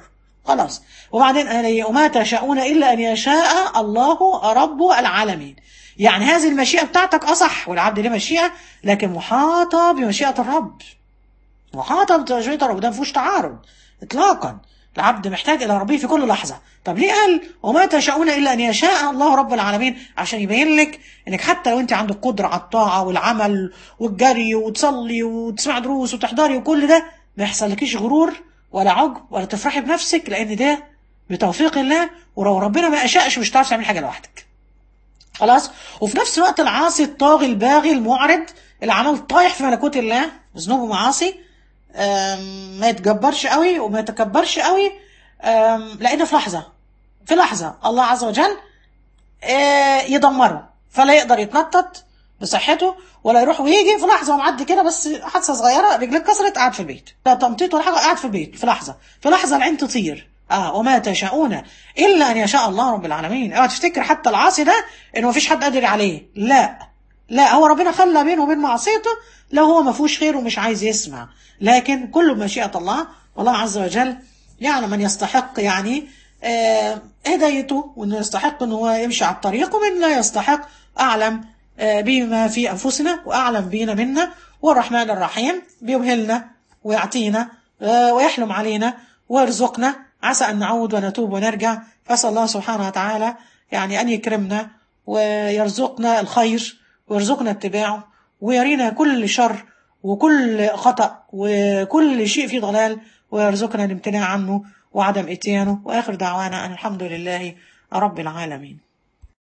خلاص وبعدين قال إيه؟ وما تشاءون الا ان يشاء الله رب العالمين يعني هذه المشيئه بتاعتك اصح والعبد له مشيئه لكن محاطه بمشيئه الرب محاطه بمشيئه الرب ده ما فيهوش تعارض اطلاقا العبد محتاج الى ربه في كل لحظه طب ليه قال وما تشاءون الا ان يشاء الله رب العالمين عشان يبين لك انك حتى لو انت عندك قدره على الطاعه والعمل والجري وتصلي وتسمع دروس وتحضري وكل ده ما يحصلكيش غرور ولا عجب ولا تفرحي بنفسك لان ده بتوفيق الله ولو ربنا ما اشاءش مش هتعرفي تعملي حاجه لوحدك خلاص وفي نفس الوقت العاصي الطاغي الباغي المعرض اللي عمال طايح في ملكوت الله ذنوب ومعاصي آم، ما يتجبرش قوي وما يتكبرش قوي آم، لان في لحظه في لحظه الله عز وجل آه، يدمره فلا يقدر يتنطط بصحته ولا يروح ويجي في لحظه ومعدي كده بس حادثه صغيره رجلك كسرت قاعد في البيت لا تمطيط ولا حاجه قاعد في البيت في لحظه في لحظه العين تطير اه وما تشاءون الا ان يشاء الله رب العالمين اوعى تفتكر حتى العاصي ده انه مفيش حد قادر عليه لا لا هو ربنا خلى بينه وبين معصيته لو هو ما فيهوش خير ومش عايز يسمع لكن كله بمشيئه الله والله عز وجل يعلم من يستحق يعني آه، هدايته وانه يستحق ان هو يمشي على الطريق ومن لا يستحق اعلم آه، بما في انفسنا واعلم بينا منا والرحمن الرحيم بيمهلنا ويعطينا آه، ويحلم علينا ويرزقنا عسى ان نعود ونتوب ونرجع فاسال الله سبحانه وتعالى يعني ان يكرمنا ويرزقنا الخير ويرزقنا اتباعه ويرينا كل شر وكل خطأ وكل شيء فيه ضلال ويرزقنا الامتناع عنه وعدم اتيانه واخر دعوانا ان الحمد لله رب العالمين